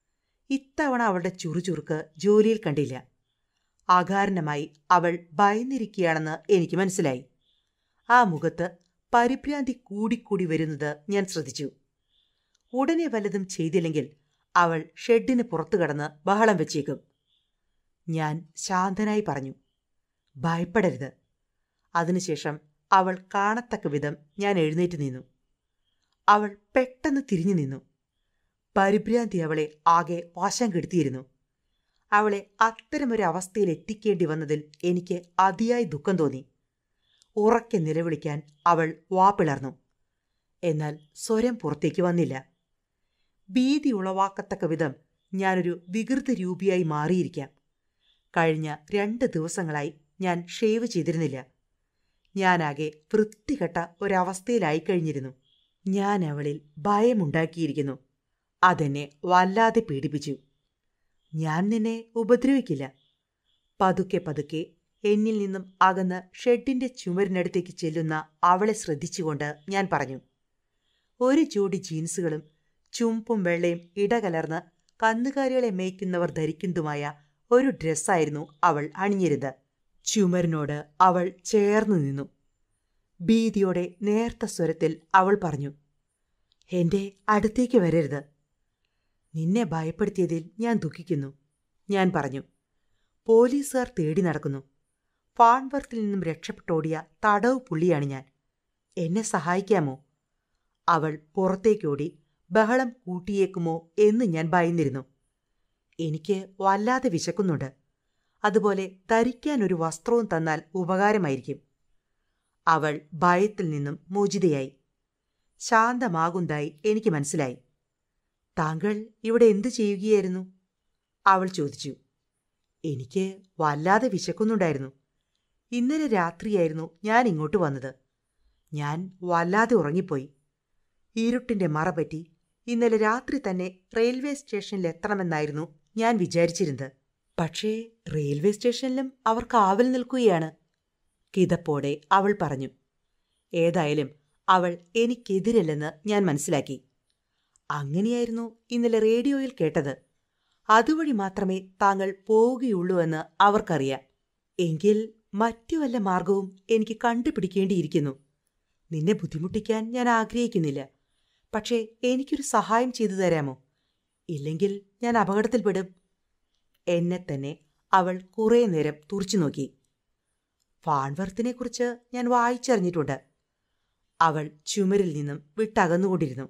ഇത്തവണ അവളുടെ ചുറുചുറുക്ക് ജോലിയിൽ കണ്ടില്ല അകാരണമായി അവൾ ഭയന്നിരിക്കുകയാണെന്ന് എനിക്ക് മനസ്സിലായി ആ മുഖത്ത് പരിഭ്രാന്തി കൂടിക്കൂടി വരുന്നത് ഞാൻ ശ്രദ്ധിച്ചു ഉടനെ വല്ലതും ചെയ്തില്ലെങ്കിൽ അവൾ ഷെഡിന് പുറത്തു കടന്ന് ബഹളം വെച്ചേക്കും ഞാൻ ശാന്തനായി പറഞ്ഞു ഭയപ്പെടരുത് അതിനുശേഷം അവൾ കാണത്തക്ക വിധം ഞാൻ എഴുന്നേറ്റ് നിന്നു അവൾ പെട്ടെന്ന് തിരിഞ്ഞു നിന്നു പരിഭ്രാന്തി അവളെ ആകെ വശം കെടുത്തിയിരുന്നു അവളെ അത്തരമൊരു അവസ്ഥയിൽ എത്തിക്കേണ്ടി വന്നതിൽ എനിക്ക് അതിയായി ദുഃഖം തോന്നി ഉറക്കെ നിലവിളിക്കാൻ അവൾ വാപ്പിളർന്നു എന്നാൽ സ്വരം പുറത്തേക്ക് വന്നില്ല ഭീതി ഉളവാക്കത്തക്ക വിധം ഞാനൊരു വികൃത രൂപിയായി മാറിയിരിക്കാം കഴിഞ്ഞ രണ്ട് ദിവസങ്ങളായി ഞാൻ ഷേവ് ചെയ്തിരുന്നില്ല ഞാനാകെ വൃത്തികെട്ട ഒരവസ്ഥയിലായി കഴിഞ്ഞിരുന്നു ഞാൻ അവളിൽ ഭയമുണ്ടാക്കിയിരിക്കുന്നു അതെന്നെ വല്ലാതെ പീഡിപ്പിച്ചു ഞാൻ നിന്നെ ഉപദ്രവിക്കില്ല പതുക്കെ പതുക്കെ എന്നിൽ നിന്നും അകന്ന് ഷെഡിന്റെ ചുമരിനടുത്തേക്ക് ചെല്ലുന്ന അവളെ ശ്രദ്ധിച്ചുകൊണ്ട് ഞാൻ പറഞ്ഞു ഒരു ജോഡി ജീൻസുകളും ചുമ്പും വെള്ളയും ഇടകലർന്ന് കന്നുകാലികളെ മേയ്ക്കുന്നവർ ധരിക്കുന്നതുമായ ഒരു ഡ്രസ്സായിരുന്നു അവൾ അണിഞ്ഞിരുന്നത് ചുമരിനോട് അവൾ ചേർന്നു നിന്നു ഭീതിയോടെ നേർത്ത സ്വരത്തിൽ അവൾ പറഞ്ഞു എന്റെ അടുത്തേക്ക് വരരുത് നിന്നെ ഭയപ്പെടുത്തിയതിൽ ഞാൻ ദുഃഖിക്കുന്നു ഞാൻ പറഞ്ഞു പോലീസുകാർ തേടി നടക്കുന്നു ഫാൺവർത്തിൽ നിന്നും രക്ഷപ്പെട്ടോടിയ തടവ് പുള്ളിയാണ് ഞാൻ എന്നെ സഹായിക്കാമോ അവൾ പുറത്തേക്കോടി ബഹളം കൂട്ടിയേക്കുമോ എന്ന് ഞാൻ ഭയന്നിരുന്നു എനിക്ക് വല്ലാതെ വിശക്കുന്നുണ്ട് അതുപോലെ ധരിക്കാൻ ഒരു വസ്ത്രവും തന്നാൽ ഉപകാരമായിരിക്കും അവൾ ഭയത്തിൽ നിന്നും മോചിതയായി ശാന്തമാകുന്നതായി എനിക്ക് മനസ്സിലായി താങ്കൾ ഇവിടെ എന്തു ചെയ്യുകയായിരുന്നു അവൾ ചോദിച്ചു എനിക്ക് വല്ലാതെ വിശക്കുന്നുണ്ടായിരുന്നു ഇന്നലെ രാത്രിയായിരുന്നു ഞാൻ ഇങ്ങോട്ട് വന്നത് ഞാൻ വല്ലാതെ ഉറങ്ങിപ്പോയി ഇരുട്ടിന്റെ മറ പറ്റി ഇന്നലെ രാത്രി തന്നെ റെയിൽവേ സ്റ്റേഷനിൽ എത്തണമെന്നായിരുന്നു ഞാൻ വിചാരിച്ചിരുന്നത് പക്ഷേ റെയിൽവേ സ്റ്റേഷനിലും അവർ കാവൽ നിൽക്കുകയാണ് കിതപ്പോടെ അവൾ പറഞ്ഞു ഏതായാലും അവൾ എനിക്കെതിരല്ലെന്ന് ഞാൻ മനസ്സിലാക്കി അങ്ങനെയായിരുന്നു ഇന്നലെ റേഡിയോയിൽ കേട്ടത് അതുവഴി മാത്രമേ താങ്കൾ പോവുകയുള്ളൂ എന്ന് അവർക്കറിയാം എങ്കിൽ മറ്റു വല്ല മാർഗവും എനിക്ക് കണ്ടുപിടിക്കേണ്ടിയിരിക്കുന്നു നിന്നെ ബുദ്ധിമുട്ടിക്കാൻ ഞാൻ ആഗ്രഹിക്കുന്നില്ല പക്ഷേ എനിക്കൊരു സഹായം ചെയ്തു തരാമോ ഇല്ലെങ്കിൽ ഞാൻ അപകടത്തിൽപ്പെടും എന്നെ തന്നെ അവൾ കുറേ നേരം തുറച്ചു നോക്കി ഫാൺവർത്തിനെക്കുറിച്ച് ഞാൻ വായിച്ചറിഞ്ഞിട്ടുണ്ട് അവൾ ചുമരിൽ നിന്നും വിട്ടകന്നുകൊണ്ടിരുന്നു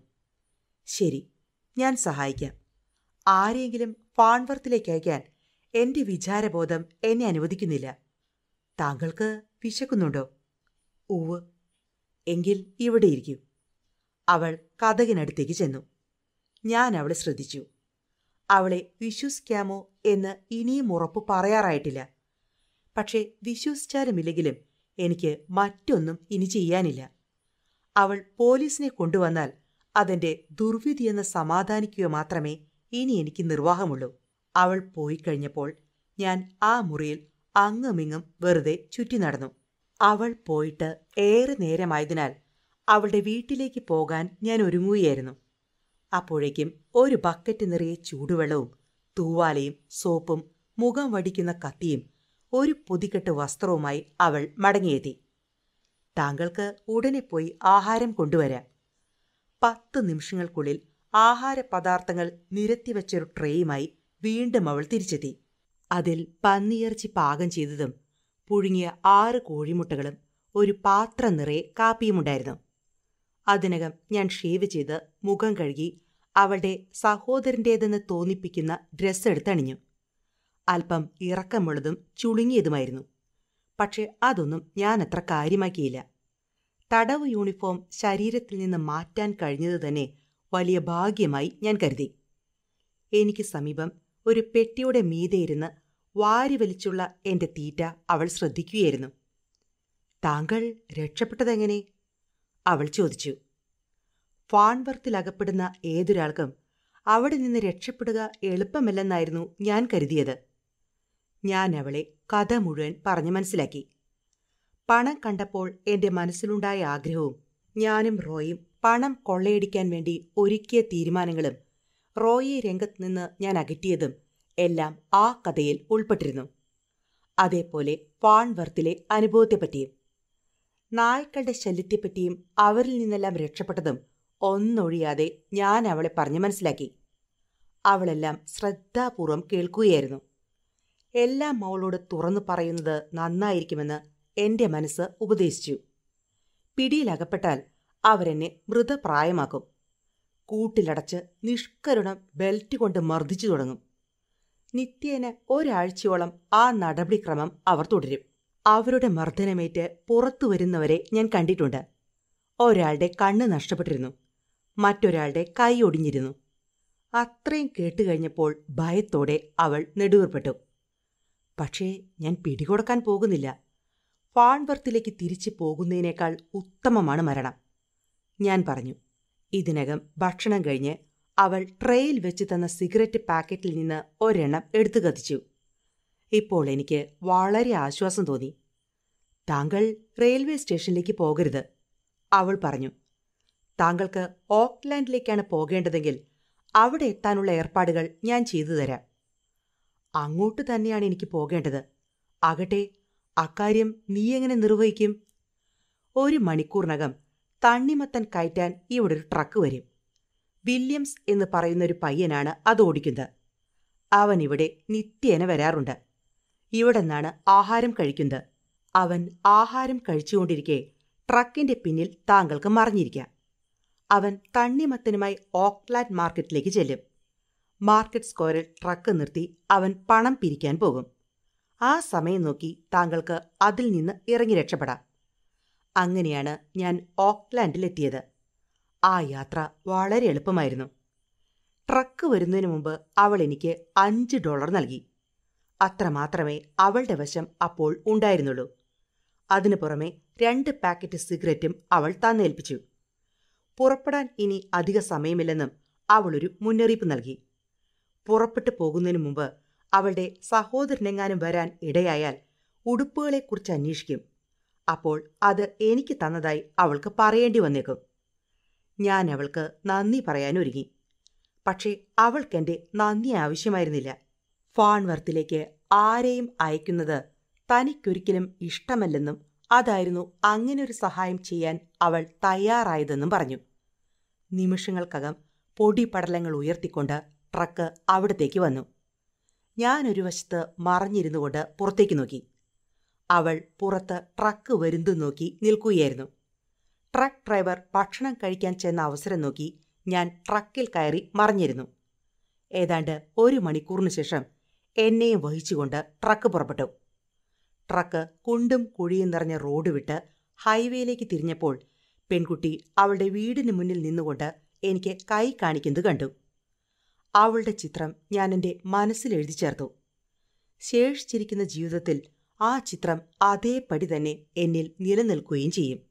ശരി ഞാൻ സഹായിക്കാം ആരെയെങ്കിലും ഫാൺവർത്തിലേക്ക് അയക്കാൻ എന്റെ വിചാരബോധം എന്നെ അനുവദിക്കുന്നില്ല താങ്കൾക്ക് വിശക്കുന്നുണ്ടോ ഉവ് എങ്കിൽ ഇവിടെ ഇരിക്കൂ അവൾ കഥകിനടുത്തേക്ക് ചെന്നു ഞാൻ അവളെ ശ്രദ്ധിച്ചു അവളെ വിശ്വസിക്കാമോ എന്ന് ഇനിയും ഉറപ്പ് പറയാറായിട്ടില്ല പക്ഷേ വിശ്വസിച്ചാലുമില്ലെങ്കിലും എനിക്ക് മറ്റൊന്നും ഇനി ചെയ്യാനില്ല അവൾ പോലീസിനെ കൊണ്ടുവന്നാൽ അതെന്റെ ദുർവിധിയെന്ന് സമാധാനിക്കുക മാത്രമേ ഇനി എനിക്ക് നിർവാഹമുള്ളൂ അവൾ പോയി കഴിഞ്ഞപ്പോൾ ഞാൻ ആ മുറിയിൽ അങ്ങുമിങ്ങും വെറുതെ ചുറ്റി നടന്നു അവൾ പോയിട്ട് ഏറെ നേരമായതിനാൽ അവളുടെ വീട്ടിലേക്ക് പോകാൻ ഞാൻ ഒരുങ്ങുകയായിരുന്നു അപ്പോഴേക്കും ഒരു ബക്കറ്റ് നിറയെ ചൂടുവെള്ളവും തൂവാലയും സോപ്പും മുഖം വടിക്കുന്ന കത്തിയും ഒരു പൊതിക്കെട്ട് വസ്ത്രവുമായി അവൾ മടങ്ങിയെത്തി താങ്കൾക്ക് ഉടനെ പോയി ആഹാരം കൊണ്ടുവരാം പത്ത് നിമിഷങ്ങൾക്കുള്ളിൽ ആഹാര പദാർത്ഥങ്ങൾ നിരത്തിവെച്ചൊരു ട്രേയുമായി വീണ്ടും അവൾ തിരിച്ചെത്തി അതിൽ പന്നിയിറച്ചി പാകം ചെയ്തതും പുഴുങ്ങിയ ആറ് കോഴിമുട്ടകളും ഒരു പാത്രം നിറയെ കാപ്പിയുമുണ്ടായിരുന്നു അതിനകം ഞാൻ ഷേവ് ചെയ്ത് മുഖം കഴുകി അവളുടെ സഹോദരൻ്റേതെന്ന് തോന്നിപ്പിക്കുന്ന ഡ്രസ്സ് എടുത്തണിഞ്ഞു അല്പം ഇറക്കമുള്ളതും ചുളുങ്ങിയതുമായിരുന്നു പക്ഷെ അതൊന്നും ഞാൻ അത്ര കാര്യമാക്കിയില്ല തടവ് യൂണിഫോം ശരീരത്തിൽ നിന്ന് മാറ്റാൻ കഴിഞ്ഞത് തന്നെ വലിയ ഭാഗ്യമായി ഞാൻ കരുതി എനിക്ക് സമീപം ഒരു പെട്ടിയുടെ മീതെ ഇരുന്ന് വാരി വലിച്ചുള്ള എന്റെ തീറ്റ അവൾ ശ്രദ്ധിക്കുകയായിരുന്നു താങ്കൾ രക്ഷപ്പെട്ടതെങ്ങനെ അവൾ ചോദിച്ചു ഫാൺവർത്തിലകപ്പെടുന്ന ഏതൊരാൾക്കും അവിടെ നിന്ന് രക്ഷപ്പെടുക എളുപ്പമല്ലെന്നായിരുന്നു ഞാൻ കരുതിയത് ഞാൻ അവളെ കഥ മുഴുവൻ പറഞ്ഞു മനസ്സിലാക്കി പണം കണ്ടപ്പോൾ എന്റെ മനസ്സിലുണ്ടായ ആഗ്രഹവും ഞാനും റോയും പണം കൊള്ളയടിക്കാൻ വേണ്ടി ഒരുക്കിയ തീരുമാനങ്ങളും റോയെ രംഗത്ത് നിന്ന് ഞാൻ അകറ്റിയതും എല്ലാം ആ കഥയിൽ ഉൾപ്പെട്ടിരുന്നു അതേപോലെ ഫാൺവർത്തിലെ അനുഭവത്തെപ്പറ്റിയും നായ്ക്കളുടെ ശല്യത്തെപ്പറ്റിയും അവരിൽ നിന്നെല്ലാം രക്ഷപ്പെട്ടതും ഒന്നൊഴിയാതെ ഞാൻ അവളെ പറഞ്ഞു മനസ്സിലാക്കി അവളെല്ലാം ശ്രദ്ധാപൂർവം കേൾക്കുകയായിരുന്നു എല്ലാം അവളോട് തുറന്നു പറയുന്നത് നന്നായിരിക്കുമെന്ന് എന്റെ മനസ്സ് ഉപദേശിച്ചു പിടിയിലകപ്പെട്ടാൽ അവരെന്നെ മൃതപ്രായമാക്കും കൂട്ടിലടച്ച് നിഷ്കരുണം ബെൽറ്റ് കൊണ്ട് മർദ്ദിച്ചു തുടങ്ങും നിത്യേന ഒരാഴ്ചയോളം ആ നടപടിക്രമം അവർ തുടരും അവരുടെ മർദ്ദനമേറ്റ് പുറത്തു വരുന്നവരെ ഞാൻ കണ്ടിട്ടുണ്ട് ഒരാളുടെ കണ്ണ് നഷ്ടപ്പെട്ടിരുന്നു മറ്റൊരാളുടെ കൈ ഒടിഞ്ഞിരുന്നു അത്രയും കേട്ടുകഴിഞ്ഞപ്പോൾ ഭയത്തോടെ അവൾ നെടുവേർപ്പെട്ടു പക്ഷേ ഞാൻ പിടികൊടുക്കാൻ പോകുന്നില്ല ഫാൺവർത്തിലേക്ക് തിരിച്ചു പോകുന്നതിനേക്കാൾ ഉത്തമമാണ് മരണം ഞാൻ പറഞ്ഞു ഇതിനകം ഭക്ഷണം കഴിഞ്ഞ് അവൾ ട്രേയിൽ വെച്ച് തന്ന സിഗരറ്റ് പാക്കറ്റിൽ നിന്ന് ഒരെണ്ണം എടുത്തു കത്തിച്ചു ഇപ്പോൾ എനിക്ക് വളരെ ആശ്വാസം തോന്നി താങ്കൾ റെയിൽവേ സ്റ്റേഷനിലേക്ക് പോകരുത് അവൾ പറഞ്ഞു താങ്കൾക്ക് ഓക്ലാൻഡിലേക്കാണ് പോകേണ്ടതെങ്കിൽ അവിടെ എത്താനുള്ള ഏർപ്പാടുകൾ ഞാൻ ചെയ്തു തരാം അങ്ങോട്ട് തന്നെയാണ് എനിക്ക് പോകേണ്ടത് ആകട്ടെ അക്കാര്യം നീ എങ്ങനെ നിർവഹിക്കും ഒരു മണിക്കൂറിനകം തണ്ണിമത്തൻ കയറ്റാൻ ഇവിടെ ഒരു ട്രക്ക് വരും വില്യംസ് എന്ന് പറയുന്നൊരു പയ്യനാണ് അത് ഓടിക്കുന്നത് അവൻ ഇവിടെ നിത്യേന വരാറുണ്ട് ഇവിടെ നിന്നാണ് ആഹാരം കഴിക്കുന്നത് അവൻ ആഹാരം കഴിച്ചുകൊണ്ടിരിക്കെ ട്രക്കിന്റെ പിന്നിൽ താങ്കൾക്ക് മറിഞ്ഞിരിക്കാം അവൻ തണ്ണിമത്തനുമായി ഓക്ലാൻഡ് മാർക്കറ്റിലേക്ക് ചെല്ലും മാർക്കറ്റ് സ്ക്വയറിൽ ട്രക്ക് നിർത്തി അവൻ പണം പിരിക്കാൻ പോകും ആ സമയം നോക്കി താങ്കൾക്ക് അതിൽ നിന്ന് ഇറങ്ങി രക്ഷപ്പെടാം അങ്ങനെയാണ് ഞാൻ ഓക്ലാൻഡിലെത്തിയത് ആ യാത്ര വളരെ എളുപ്പമായിരുന്നു ട്രക്ക് വരുന്നതിന് മുമ്പ് അവൾ എനിക്ക് അഞ്ച് ഡോളർ നൽകി അത്രമാത്രമേ അവളുടെ വശം അപ്പോൾ ഉണ്ടായിരുന്നുള്ളൂ അതിനു പുറമെ രണ്ട് പാക്കറ്റ് സിഗരറ്റും അവൾ തന്നേൽപ്പിച്ചു പുറപ്പെടാൻ ഇനി അധിക സമയമില്ലെന്നും അവളൊരു മുന്നറിയിപ്പ് നൽകി പുറപ്പെട്ടു പോകുന്നതിനു മുമ്പ് അവളുടെ സഹോദരനെങ്ങാനും വരാൻ ഇടയായാൽ ഉടുപ്പുകളെക്കുറിച്ച് അന്വേഷിക്കും അപ്പോൾ അത് എനിക്ക് തന്നതായി അവൾക്ക് പറയേണ്ടി വന്നേക്കും ഞാൻ അവൾക്ക് നന്ദി പറയാനൊരുങ്ങി പക്ഷേ അവൾക്കെന്റെ നന്ദി ആവശ്യമായിരുന്നില്ല ഫാൺവർത്തിലേക്ക് ആരെയും അയക്കുന്നത് തനിക്കൊരിക്കലും ഇഷ്ടമല്ലെന്നും അതായിരുന്നു അങ്ങനൊരു സഹായം ചെയ്യാൻ അവൾ തയ്യാറായതെന്നും പറഞ്ഞു നിമിഷങ്ങൾക്കകം പൊടിപടലങ്ങൾ ഉയർത്തിക്കൊണ്ട് ട്രക്ക് അവിടത്തേക്ക് വന്നു ഞാനൊരു വശത്ത് മറഞ്ഞിരുന്നുകൊണ്ട് പുറത്തേക്ക് നോക്കി അവൾ പുറത്ത് ട്രക്ക് വരുന്നു നോക്കി നിൽക്കുകയായിരുന്നു ട്രക്ക് ഡ്രൈവർ ഭക്ഷണം കഴിക്കാൻ ചെന്ന അവസരം നോക്കി ഞാൻ ട്രക്കിൽ കയറി മറിഞ്ഞിരുന്നു ഏതാണ്ട് ഒരു മണിക്കൂറിനു ശേഷം എന്നെയും വഹിച്ചുകൊണ്ട് ട്രക്ക് പുറപ്പെട്ടു ട്രക്ക് കുണ്ടും കുഴിയും നിറഞ്ഞ റോഡ് വിട്ട് ഹൈവേയിലേക്ക് തിരിഞ്ഞപ്പോൾ പെൺകുട്ടി അവളുടെ വീടിന് മുന്നിൽ നിന്നുകൊണ്ട് എനിക്ക് കൈ കാണിക്കുന്നത് കണ്ടു അവളുടെ ചിത്രം ഞാൻ എൻ്റെ മനസ്സിൽ എഴുതി ചേർത്തു ശേഷിച്ചിരിക്കുന്ന ജീവിതത്തിൽ ആ ചിത്രം അതേപടി തന്നെ എന്നിൽ നിലനിൽക്കുകയും ചെയ്യും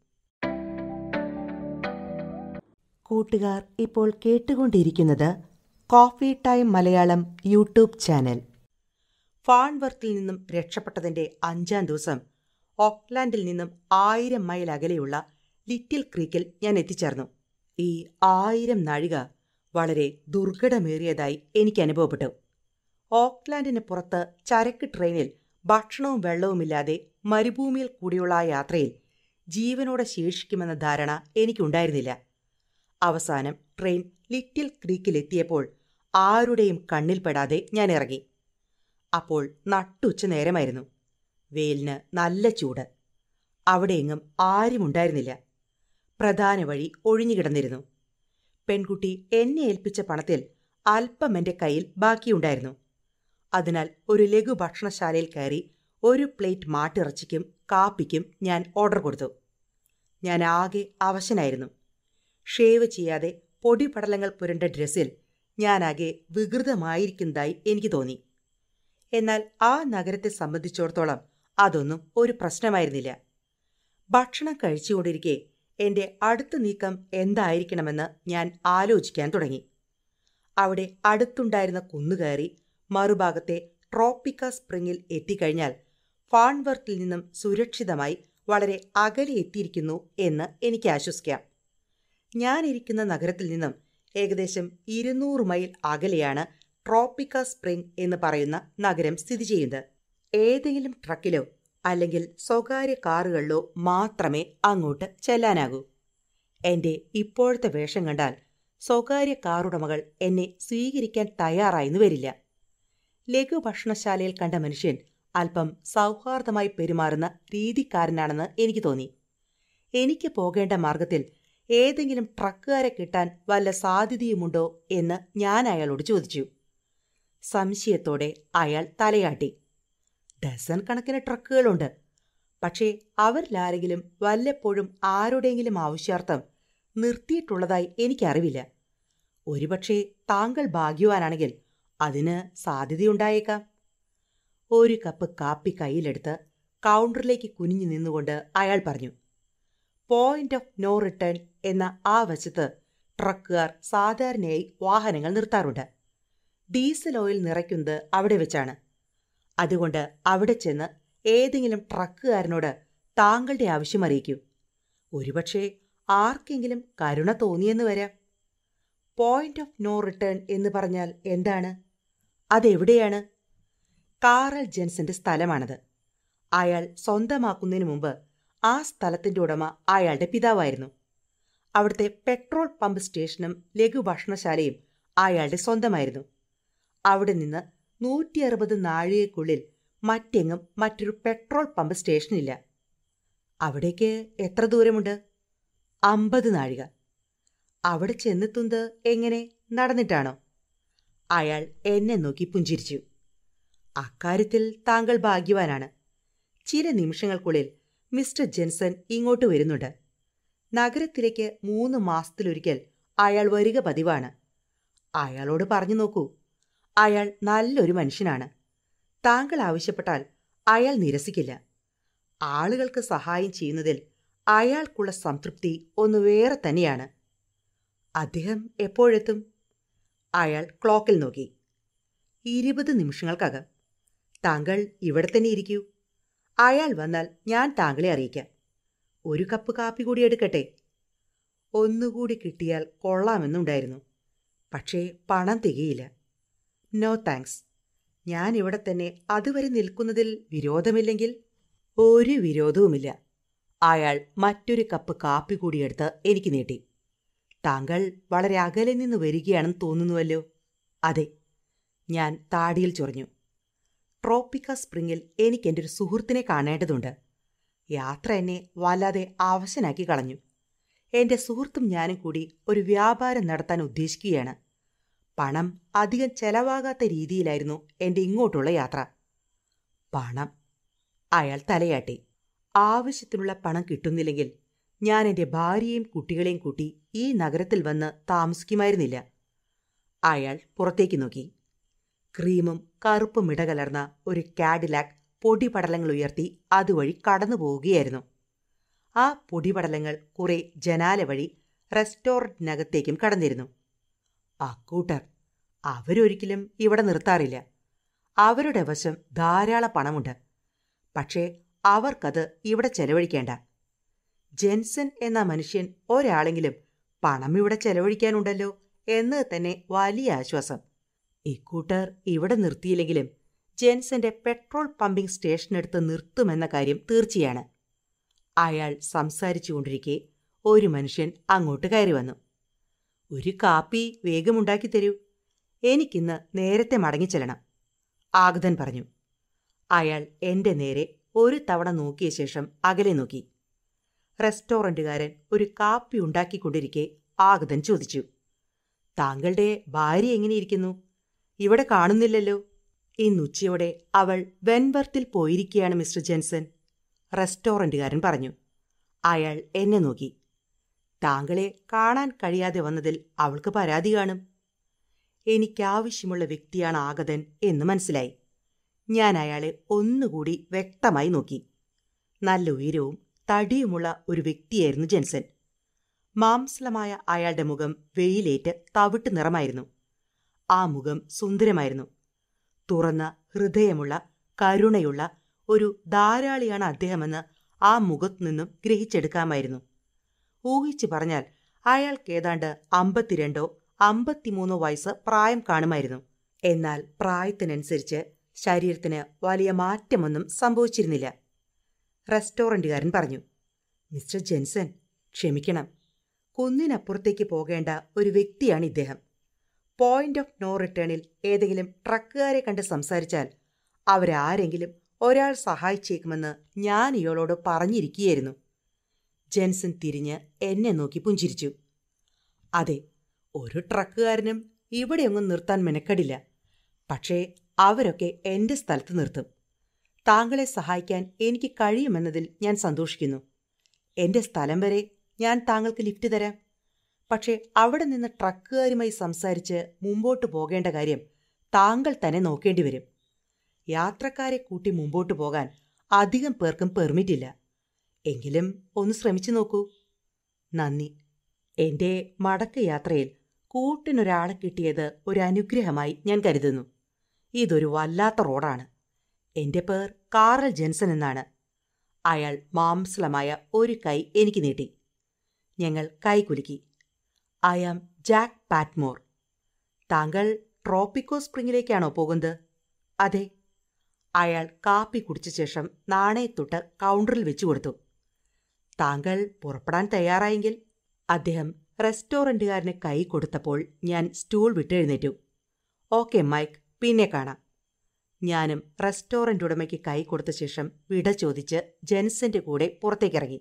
കൂട്ടുകാർ ഇപ്പോൾ കേട്ടുകൊണ്ടിരിക്കുന്നത് coffee time Malayalam YouTube channel ഫാൺവർത്തിൽ നിന്നും രക്ഷപ്പെട്ടതിന്റെ അഞ്ചാം ദിവസം ഓക്ലാൻഡിൽ നിന്നും ആയിരം മൈൽ അകലെയുള്ള ലിറ്റിൽ ക്രീക്കിൽ ഞാൻ എത്തിച്ചേർന്നു ഈ ആയിരം നാഴിക വളരെ ദുർഘടമേറിയതായി എനിക്ക് അനുഭവപ്പെട്ടു ഓക്ലാൻഡിന് പുറത്ത് ചരക്ക് ട്രെയിനിൽ ഭക്ഷണവും വെള്ളവുമില്ലാതെ മരുഭൂമിയിൽ കൂടിയുള്ള ആ യാത്രയിൽ ജീവനോടെ ശേഷിക്കുമെന്ന ധാരണ എനിക്കുണ്ടായിരുന്നില്ല അവസാനം ട്രെയിൻ ലിറ്റിൽ ക്രീക്കിലെത്തിയപ്പോൾ ആരുടെയും കണ്ണിൽപ്പെടാതെ ഞാൻ ഇറങ്ങി അപ്പോൾ നട്ടുച്ച നേരമായിരുന്നു വെയിലിന് നല്ല ചൂട് അവിടെയെങ്ങും ആരുമുണ്ടായിരുന്നില്ല പ്രധാന വഴി ഒഴിഞ്ഞുകിടന്നിരുന്നു പെൺകുട്ടി എന്നെ ഏൽപ്പിച്ച പണത്തിൽ അല്പം എന്റെ കയ്യിൽ ബാക്കിയുണ്ടായിരുന്നു അതിനാൽ ഒരു ലഘു ഭക്ഷണശാലയിൽ കയറി ഒരു പ്ലേറ്റ് മാട്ടിറച്ചിക്കും കാപ്പിക്കും ഞാൻ ഓർഡർ കൊടുത്തു ഞാൻ ആകെ അവശനായിരുന്നു ഷേവ് ചെയ്യാതെ പൊടിപടലങ്ങൾ പുരണ്ട ഡ്രസ്സിൽ ഞാനാകെ വികൃതമായിരിക്കുന്നതായി എനിക്ക് തോന്നി എന്നാൽ ആ നഗരത്തെ സംബന്ധിച്ചിടത്തോളം അതൊന്നും ഒരു പ്രശ്നമായിരുന്നില്ല ഭക്ഷണം കഴിച്ചുകൊണ്ടിരിക്കെ എന്റെ അടുത്ത നീക്കം എന്തായിരിക്കണമെന്ന് ഞാൻ ആലോചിക്കാൻ തുടങ്ങി അവിടെ അടുത്തുണ്ടായിരുന്ന കുന്നുകയറി മറുഭാഗത്തെ ട്രോപ്പിക്ക സ്പ്രിങ്ങിൽ എത്തിക്കഴിഞ്ഞാൽ ഫാൺവർത്തിൽ നിന്നും സുരക്ഷിതമായി വളരെ അകലെ എത്തിയിരിക്കുന്നു എന്ന് എനിക്ക് ആശ്വസിക്കാം ഞാനിരിക്കുന്ന നഗരത്തിൽ നിന്നും ഏകദേശം ഇരുന്നൂറ് മൈൽ അകലെയാണ് ട്രോപ്പിക്ക സ്പ്രിംഗ് എന്ന് പറയുന്ന നഗരം സ്ഥിതി ചെയ്യുന്നത് ഏതെങ്കിലും ട്രക്കിലോ അല്ലെങ്കിൽ സ്വകാര്യ കാറുകളിലോ മാത്രമേ അങ്ങോട്ട് ചെല്ലാനാകൂ എന്റെ ഇപ്പോഴത്തെ വേഷം കണ്ടാൽ സ്വകാര്യ കാറുടമകൾ എന്നെ സ്വീകരിക്കാൻ തയ്യാറായെന്ന് വരില്ല ലഘുഭക്ഷണശാലയിൽ കണ്ട മനുഷ്യൻ അല്പം സൗഹാർദ്ദമായി പെരുമാറുന്ന രീതിക്കാരനാണെന്ന് എനിക്ക് തോന്നി എനിക്ക് പോകേണ്ട മാർഗത്തിൽ ഏതെങ്കിലും ട്രക്കുകാരെ കിട്ടാൻ വല്ല സാധ്യതയുമുണ്ടോ എന്ന് ഞാൻ അയാളോട് ചോദിച്ചു സംശയത്തോടെ അയാൾ തലയാട്ടി ഡസൻ കണക്കിന് ട്രക്കുകളുണ്ട് പക്ഷേ അവരിലാരെങ്കിലും വല്ലപ്പോഴും ആരുടെയെങ്കിലും ആവശ്യാർത്ഥം നിർത്തിയിട്ടുള്ളതായി എനിക്കറിവില്ല ഒരുപക്ഷെ താങ്കൾ ഭാഗ്യവാനാണെങ്കിൽ അതിന് സാധ്യതയുണ്ടായേക്കാം ഒരു കപ്പ് കാപ്പി കയ്യിലെടുത്ത് കൗണ്ടറിലേക്ക് കുനിഞ്ഞു നിന്നുകൊണ്ട് അയാൾ പറഞ്ഞു പോയിന്റ് ഓഫ് നോ റിട്ടേൺ എന്ന ആ വശത്ത് ട്രക്കുകാർ സാധാരണയായി വാഹനങ്ങൾ നിർത്താറുണ്ട് ഡീസൽ ഓയിൽ നിറയ്ക്കുന്നത് അവിടെ വെച്ചാണ് അതുകൊണ്ട് അവിടെ ചെന്ന് ഏതെങ്കിലും ട്രക്കുകാരനോട് താങ്കളുടെ ആവശ്യം അറിയിക്കൂ ഒരുപക്ഷെ ആർക്കെങ്കിലും കരുണ തോന്നിയെന്ന് വരാം പോയിന്റ് ഓഫ് നോ റിട്ടേൺ എന്ന് പറഞ്ഞാൽ എന്താണ് അതെവിടെയാണ് കാറൽ ജെൻസന്റെ സ്ഥലമാണത് അയാൾ സ്വന്തമാക്കുന്നതിന് മുമ്പ് ആ സ്ഥലത്തിന്റെ ഉടമ അയാളുടെ പിതാവായിരുന്നു അവിടുത്തെ പെട്രോൾ പമ്പ് സ്റ്റേഷനും ലഘുഭക്ഷണശാലയും അയാളുടെ സ്വന്തമായിരുന്നു അവിടെ നിന്ന് നൂറ്റി അറുപത് നാഴികയ്ക്കുള്ളിൽ മറ്റെങ്ങും മറ്റൊരു പെട്രോൾ പമ്പ് സ്റ്റേഷനില്ല അവിടേക്ക് എത്ര ദൂരമുണ്ട് അമ്പത് നാഴിക അവിടെ ചെന്നെത്തുന്നത് എങ്ങനെ നടന്നിട്ടാണോ അയാൾ എന്നെ നോക്കി പുഞ്ചിരിച്ചു അക്കാര്യത്തിൽ താങ്കൾ ഭാഗ്യവാനാണ് ചില നിമിഷങ്ങൾക്കുള്ളിൽ മിസ്റ്റർ ജെൻസൺ ഇങ്ങോട്ട് വരുന്നുണ്ട് നഗരത്തിലേക്ക് മൂന്ന് മാസത്തിലൊരിക്കൽ അയാൾ വരിക പതിവാണ് അയാളോട് പറഞ്ഞു നോക്കൂ അയാൾ നല്ലൊരു മനുഷ്യനാണ് താങ്കൾ ആവശ്യപ്പെട്ടാൽ അയാൾ നിരസിക്കില്ല ആളുകൾക്ക് സഹായം ചെയ്യുന്നതിൽ അയാൾക്കുള്ള സംതൃപ്തി ഒന്ന് വേറെ തന്നെയാണ് അദ്ദേഹം എപ്പോഴെത്തും അയാൾ ക്ലോക്കിൽ നോക്കി ഇരുപത് നിമിഷങ്ങൾക്കകം താങ്കൾ ഇവിടെ തന്നെ ഇരിക്കൂ അയാൾ വന്നാൽ ഞാൻ താങ്കളെ അറിയിക്കാം ഒരു കപ്പ് കാപ്പി കൂടി എടുക്കട്ടെ ഒന്നുകൂടി കിട്ടിയാൽ കൊള്ളാമെന്നുണ്ടായിരുന്നു പക്ഷേ പണം തികയില്ല നോ താങ്ക്സ് ഞാൻ ഇവിടെ തന്നെ അതുവരെ നിൽക്കുന്നതിൽ വിരോധമില്ലെങ്കിൽ ഒരു വിരോധവുമില്ല അയാൾ മറ്റൊരു കപ്പ് കാപ്പി കൂടിയെടുത്ത് എനിക്ക് നീട്ടി താങ്കൾ വളരെ അകലെ നിന്ന് വരികയാണെന്ന് തോന്നുന്നുവല്ലോ അതെ ഞാൻ താടിയിൽ ചൊറിഞ്ഞു ട്രോപ്പിക്ക സ്പ്രിങ്ങിൽ എനിക്ക് എൻ്റെ ഒരു സുഹൃത്തിനെ കാണേണ്ടതുണ്ട് യാത്ര എന്നെ വല്ലാതെ അവശനാക്കി കളഞ്ഞു എൻ്റെ സുഹൃത്തും ഞാനും കൂടി ഒരു വ്യാപാരം നടത്താൻ ഉദ്ദേശിക്കുകയാണ് പണം അധികം ചെലവാകാത്ത രീതിയിലായിരുന്നു എൻ്റെ ഇങ്ങോട്ടുള്ള യാത്ര പണം അയാൾ തലയാട്ടി ആവശ്യത്തിനുള്ള പണം കിട്ടുന്നില്ലെങ്കിൽ ഞാൻ എൻ്റെ ഭാര്യയെയും കുട്ടികളെയും കൂട്ടി ഈ നഗരത്തിൽ വന്ന് താമസിക്കുമായിരുന്നില്ല അയാൾ പുറത്തേക്ക് നോക്കി ക്രീമും കറുപ്പും ഇടകലർന്ന ഒരു കാഡിലാക്ക് പൊടിപടലങ്ങൾ ഉയർത്തി അതുവഴി കടന്നു പോവുകയായിരുന്നു ആ പൊടിപടലങ്ങൾ കുറെ ജനാല വഴി റെസ്റ്റോറൻറ്റിനകത്തേക്കും കടന്നിരുന്നു അക്കൂട്ടർ അവരൊരിക്കലും ഇവിടെ നിർത്താറില്ല അവരുടെ വശം ധാരാളം പണമുണ്ട് പക്ഷേ അവർക്കത് ഇവിടെ ചെലവഴിക്കേണ്ട ജെൻസൺ എന്ന മനുഷ്യൻ ഒരാളെങ്കിലും പണം ഇവിടെ ചെലവഴിക്കാനുണ്ടല്ലോ എന്ന് തന്നെ വലിയ ആശ്വാസം ഇക്കൂട്ടർ ഇവിടെ നിർത്തിയില്ലെങ്കിലും ജെൻസന്റെ പെട്രോൾ പമ്പിംഗ് സ്റ്റേഷനടുത്ത് നിർത്തുമെന്ന കാര്യം തീർച്ചയാണ് അയാൾ സംസാരിച്ചുകൊണ്ടിരിക്കെ ഒരു മനുഷ്യൻ അങ്ങോട്ട് കയറി വന്നു ഒരു കാപ്പി വേഗമുണ്ടാക്കി തരൂ എനിക്കിന്ന് നേരത്തെ മടങ്ങിച്ചെല്ലണം ആഗതൻ പറഞ്ഞു അയാൾ എന്റെ നേരെ ഒരു തവണ നോക്കിയ ശേഷം അകലെ നോക്കി റെസ്റ്റോറന്റുകാരൻ ഒരു കാപ്പി ഉണ്ടാക്കിക്കൊണ്ടിരിക്കെ ആഗതൻ ചോദിച്ചു താങ്കളുടെ ഭാര്യ എങ്ങനെയിരിക്കുന്നു ഇവിടെ കാണുന്നില്ലല്ലോ ഇന്നുച്ചയോടെ അവൾ വെൻവർത്തിൽ പോയിരിക്കുകയാണ് മിസ്റ്റർ ജെൻസൺ റെസ്റ്റോറൻറ്റുകാരൻ പറഞ്ഞു അയാൾ എന്നെ നോക്കി താങ്കളെ കാണാൻ കഴിയാതെ വന്നതിൽ അവൾക്ക് പരാതി കാണും എനിക്കാവശ്യമുള്ള വ്യക്തിയാണ് ആഗതൻ എന്ന് മനസ്സിലായി ഞാൻ അയാളെ ഒന്നുകൂടി വ്യക്തമായി നോക്കി നല്ല ഉയരവും തടിയുമുള്ള ഒരു വ്യക്തിയായിരുന്നു ജെൻസൻ മാംസലമായ അയാളുടെ മുഖം വെയിലേറ്റ് തവിട്ട് നിറമായിരുന്നു ആ മുഖം സുന്ദരമായിരുന്നു തുറന്ന ഹൃദയമുള്ള കരുണയുള്ള ഒരു ധാരാളിയാണ് അദ്ദേഹമെന്ന് ആ മുഖത്തു നിന്നും ഗ്രഹിച്ചെടുക്കാമായിരുന്നു ഊഹിച്ചു പറഞ്ഞാൽ അയാൾക്ക് ഏതാണ്ട് അമ്പത്തിരണ്ടോ അമ്പത്തിമൂന്നോ വയസ്സ് പ്രായം കാണുമായിരുന്നു എന്നാൽ പ്രായത്തിനനുസരിച്ച് ശരീരത്തിന് വലിയ മാറ്റമൊന്നും സംഭവിച്ചിരുന്നില്ല റെസ്റ്റോറൻറ്റുകാരൻ പറഞ്ഞു മിസ്റ്റർ ജെൻസൺ ക്ഷമിക്കണം കുന്നിനപ്പുറത്തേക്ക് പോകേണ്ട ഒരു വ്യക്തിയാണ് ഇദ്ദേഹം പോയിന്റ് ഓഫ് നോ റിട്ടേണിൽ ഏതെങ്കിലും ട്രക്കുകാരെ കണ്ട് സംസാരിച്ചാൽ അവരാരെങ്കിലും ഒരാൾ സഹായിച്ചേക്കുമെന്ന് ഞാൻ ഇയാളോട് പറഞ്ഞിരിക്കുകയായിരുന്നു ജെൻസൺ തിരിഞ്ഞ് എന്നെ നോക്കി പുഞ്ചിരിച്ചു അതെ ഒരു ട്രക്കുകാരനും ഇവിടെയൊന്നും നിർത്താൻ മെനക്കടില്ല പക്ഷേ അവരൊക്കെ എന്റെ സ്ഥലത്ത് നിർത്തും താങ്കളെ സഹായിക്കാൻ എനിക്ക് കഴിയുമെന്നതിൽ ഞാൻ സന്തോഷിക്കുന്നു എന്റെ സ്ഥലം വരെ ഞാൻ താങ്കൾക്ക് ലിഫ്റ്റ് തരാം പക്ഷേ അവിടെ നിന്ന് ട്രക്കുകാരുമായി സംസാരിച്ച് മുമ്പോട്ട് പോകേണ്ട കാര്യം താങ്കൾ തന്നെ നോക്കേണ്ടി വരും യാത്രക്കാരെ കൂട്ടി മുമ്പോട്ട് പോകാൻ അധികം പേർക്കും പെർമിറ്റില്ല എങ്കിലും ഒന്ന് ശ്രമിച്ചു നോക്കൂ നന്ദി എന്റെ മടക്ക യാത്രയിൽ കൂട്ടിനൊരാളെ കിട്ടിയത് ഒരു അനുഗ്രഹമായി ഞാൻ കരുതുന്നു ഇതൊരു വല്ലാത്ത റോഡാണ് എന്റെ പേർ കാറൽ ജെൻസൺ എന്നാണ് അയാൾ മാംസളമായ ഒരു കൈ എനിക്ക് നീട്ടി ഞങ്ങൾ കൈ കുലുക്കി ഐ ആം ജാക്ക് പാറ്റ്മോർ താങ്കൾ ട്രോപ്പിക്കോ സ്പ്രിങ്ങിലേക്കാണോ പോകുന്നത് അതെ അയാൾ കാപ്പി കുടിച്ച ശേഷം നാണയത്തൊട്ട് കൗണ്ടറിൽ വെച്ചു കൊടുത്തു താങ്കൾ പുറപ്പെടാൻ തയ്യാറായെങ്കിൽ അദ്ദേഹം റെസ്റ്റോറൻറ്റുകാരന് കൈ കൊടുത്തപ്പോൾ ഞാൻ സ്റ്റൂൾ വിട്ടെഴുന്നേറ്റു ഓക്കെ മൈക്ക് പിന്നെ കാണാം ഞാനും റെസ്റ്റോറൻ്റ് ഉടമയ്ക്ക് കൈ കൊടുത്ത ശേഷം വിട ചോദിച്ച് ജെൻസന്റെ കൂടെ പുറത്തേക്കിറങ്ങി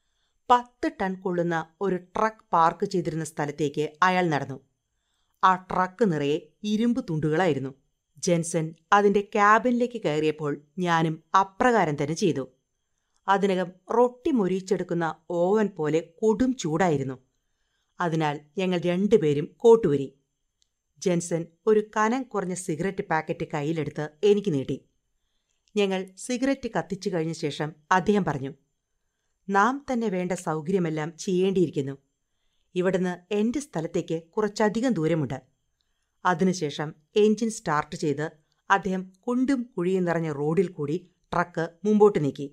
പത്ത് ടൺ കൊള്ളുന്ന ഒരു ട്രക്ക് പാർക്ക് ചെയ്തിരുന്ന സ്ഥലത്തേക്ക് അയാൾ നടന്നു ആ ട്രക്ക് നിറയെ ഇരുമ്പ് തുണ്ടുകളായിരുന്നു ജെൻസൺ അതിന്റെ ക്യാബിനിലേക്ക് കയറിയപ്പോൾ ഞാനും അപ്രകാരം തന്നെ ചെയ്തു അതിനകം റൊട്ടി മൊരിച്ചെടുക്കുന്ന ഓവൻ പോലെ കൊടും ചൂടായിരുന്നു അതിനാൽ ഞങ്ങൾ രണ്ടുപേരും കോട്ടുവരി ജെൻസൺ ഒരു കനം കുറഞ്ഞ സിഗരറ്റ് പാക്കറ്റ് കയ്യിലെടുത്ത് എനിക്ക് നീട്ടി ഞങ്ങൾ സിഗരറ്റ് കത്തിച്ചു കഴിഞ്ഞ ശേഷം അദ്ദേഹം പറഞ്ഞു നാം തന്നെ വേണ്ട സൗകര്യമെല്ലാം ചെയ്യേണ്ടിയിരിക്കുന്നു ഇവിടുന്ന് എന്റെ സ്ഥലത്തേക്ക് കുറച്ചധികം ദൂരമുണ്ട് അതിനുശേഷം എഞ്ചിൻ സ്റ്റാർട്ട് ചെയ്ത് അദ്ദേഹം കുണ്ടും കുഴിയും നിറഞ്ഞ റോഡിൽ കൂടി ട്രക്ക് മുമ്പോട്ട് നീക്കി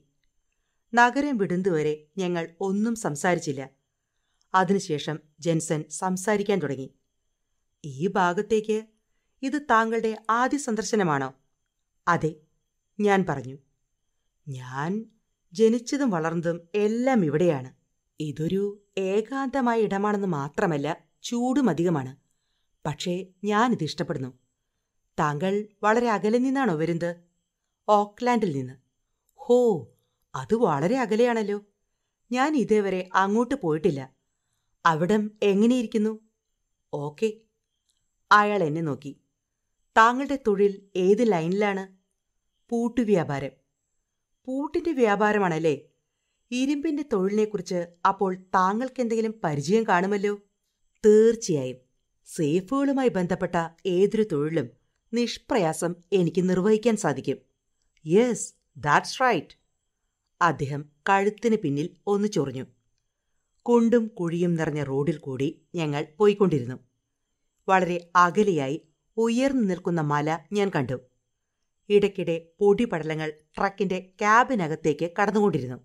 നഗരം വിടുന്നതുവരെ ഞങ്ങൾ ഒന്നും സംസാരിച്ചില്ല അതിനുശേഷം ജെൻസൺ സംസാരിക്കാൻ തുടങ്ങി ഈ ഭാഗത്തേക്ക് ഇത് താങ്കളുടെ ആദ്യ സന്ദർശനമാണോ അതെ ഞാൻ പറഞ്ഞു ഞാൻ ജനിച്ചതും വളർന്നതും എല്ലാം ഇവിടെയാണ് ഇതൊരു ഏകാന്തമായ ഇടമാണെന്ന് മാത്രമല്ല ചൂടും അധികമാണ് പക്ഷേ ഞാനിത് ഇഷ്ടപ്പെടുന്നു താങ്കൾ വളരെ അകലെ നിന്നാണോ വരുന്നത് ഓക്ലാൻഡിൽ നിന്ന് ഹോ അത് വളരെ അകലെയാണല്ലോ ഞാൻ ഇതേവരെ അങ്ങോട്ട് പോയിട്ടില്ല അവിടം എങ്ങനെയിരിക്കുന്നു ഓക്കെ അയാൾ എന്നെ നോക്കി താങ്കളുടെ തൊഴിൽ ഏത് ലൈനിലാണ് പൂട്ടു വ്യാപാരം പൂട്ടിന്റെ വ്യാപാരമാണല്ലേ ഇരുമ്പിന്റെ തൊഴിലിനെക്കുറിച്ച് അപ്പോൾ താങ്കൾക്ക് എന്തെങ്കിലും പരിചയം കാണുമല്ലോ തീർച്ചയായും സേഫുകളുമായി ബന്ധപ്പെട്ട ഏതൊരു തൊഴിലും നിഷ്പ്രയാസം എനിക്ക് നിർവഹിക്കാൻ സാധിക്കും യെസ് ദാറ്റ്സ് റൈറ്റ് അദ്ദേഹം കഴുത്തിന് പിന്നിൽ ഒന്ന് ചൊറിഞ്ഞു കുണ്ടും കുഴിയും നിറഞ്ഞ റോഡിൽ കൂടി ഞങ്ങൾ പോയിക്കൊണ്ടിരുന്നു വളരെ അകലെയായി ഉയർന്നു നിൽക്കുന്ന മല ഞാൻ കണ്ടു ഇടയ്ക്കിടെ പൊടിപടലങ്ങൾ ട്രക്കിന്റെ ക്യാബിനകത്തേക്ക് കടന്നുകൊണ്ടിരുന്നു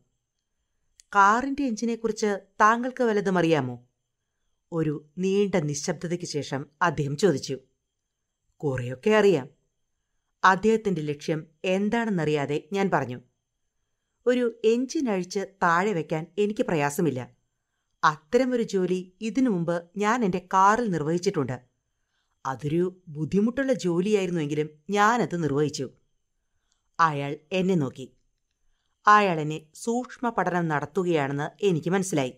കാറിന്റെ എഞ്ചിനെക്കുറിച്ച് താങ്കൾക്ക് വല്ലതും അറിയാമോ ഒരു നീണ്ട നിശബ്ദതയ്ക്ക് ശേഷം അദ്ദേഹം ചോദിച്ചു കുറെയൊക്കെ അറിയാം അദ്ദേഹത്തിന്റെ ലക്ഷ്യം എന്താണെന്നറിയാതെ ഞാൻ പറഞ്ഞു ഒരു എഞ്ചിൻ അഴിച്ച് താഴെ വയ്ക്കാൻ എനിക്ക് പ്രയാസമില്ല അത്തരമൊരു ജോലി ഇതിനു മുമ്പ് ഞാൻ എൻ്റെ കാറിൽ നിർവഹിച്ചിട്ടുണ്ട് അതൊരു ബുദ്ധിമുട്ടുള്ള ജോലിയായിരുന്നുവെങ്കിലും ഞാനത് നിർവഹിച്ചു അയാൾ എന്നെ നോക്കി അയാൾ എന്നെ സൂക്ഷ്മ പഠനം നടത്തുകയാണെന്ന് എനിക്ക് മനസ്സിലായി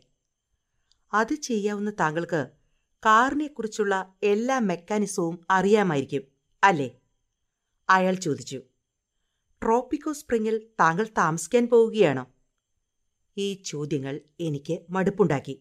അത് ചെയ്യാവുന്ന താങ്കൾക്ക് കാറിനെക്കുറിച്ചുള്ള എല്ലാ മെക്കാനിസവും അറിയാമായിരിക്കും അല്ലേ അയാൾ ചോദിച്ചു ട്രോപ്പിക്കോ സ്പ്രിങ്ങിൽ താങ്കൾ താമസിക്കാൻ പോവുകയാണോ ഈ ചോദ്യങ്ങൾ എനിക്ക് മടുപ്പുണ്ടാക്കി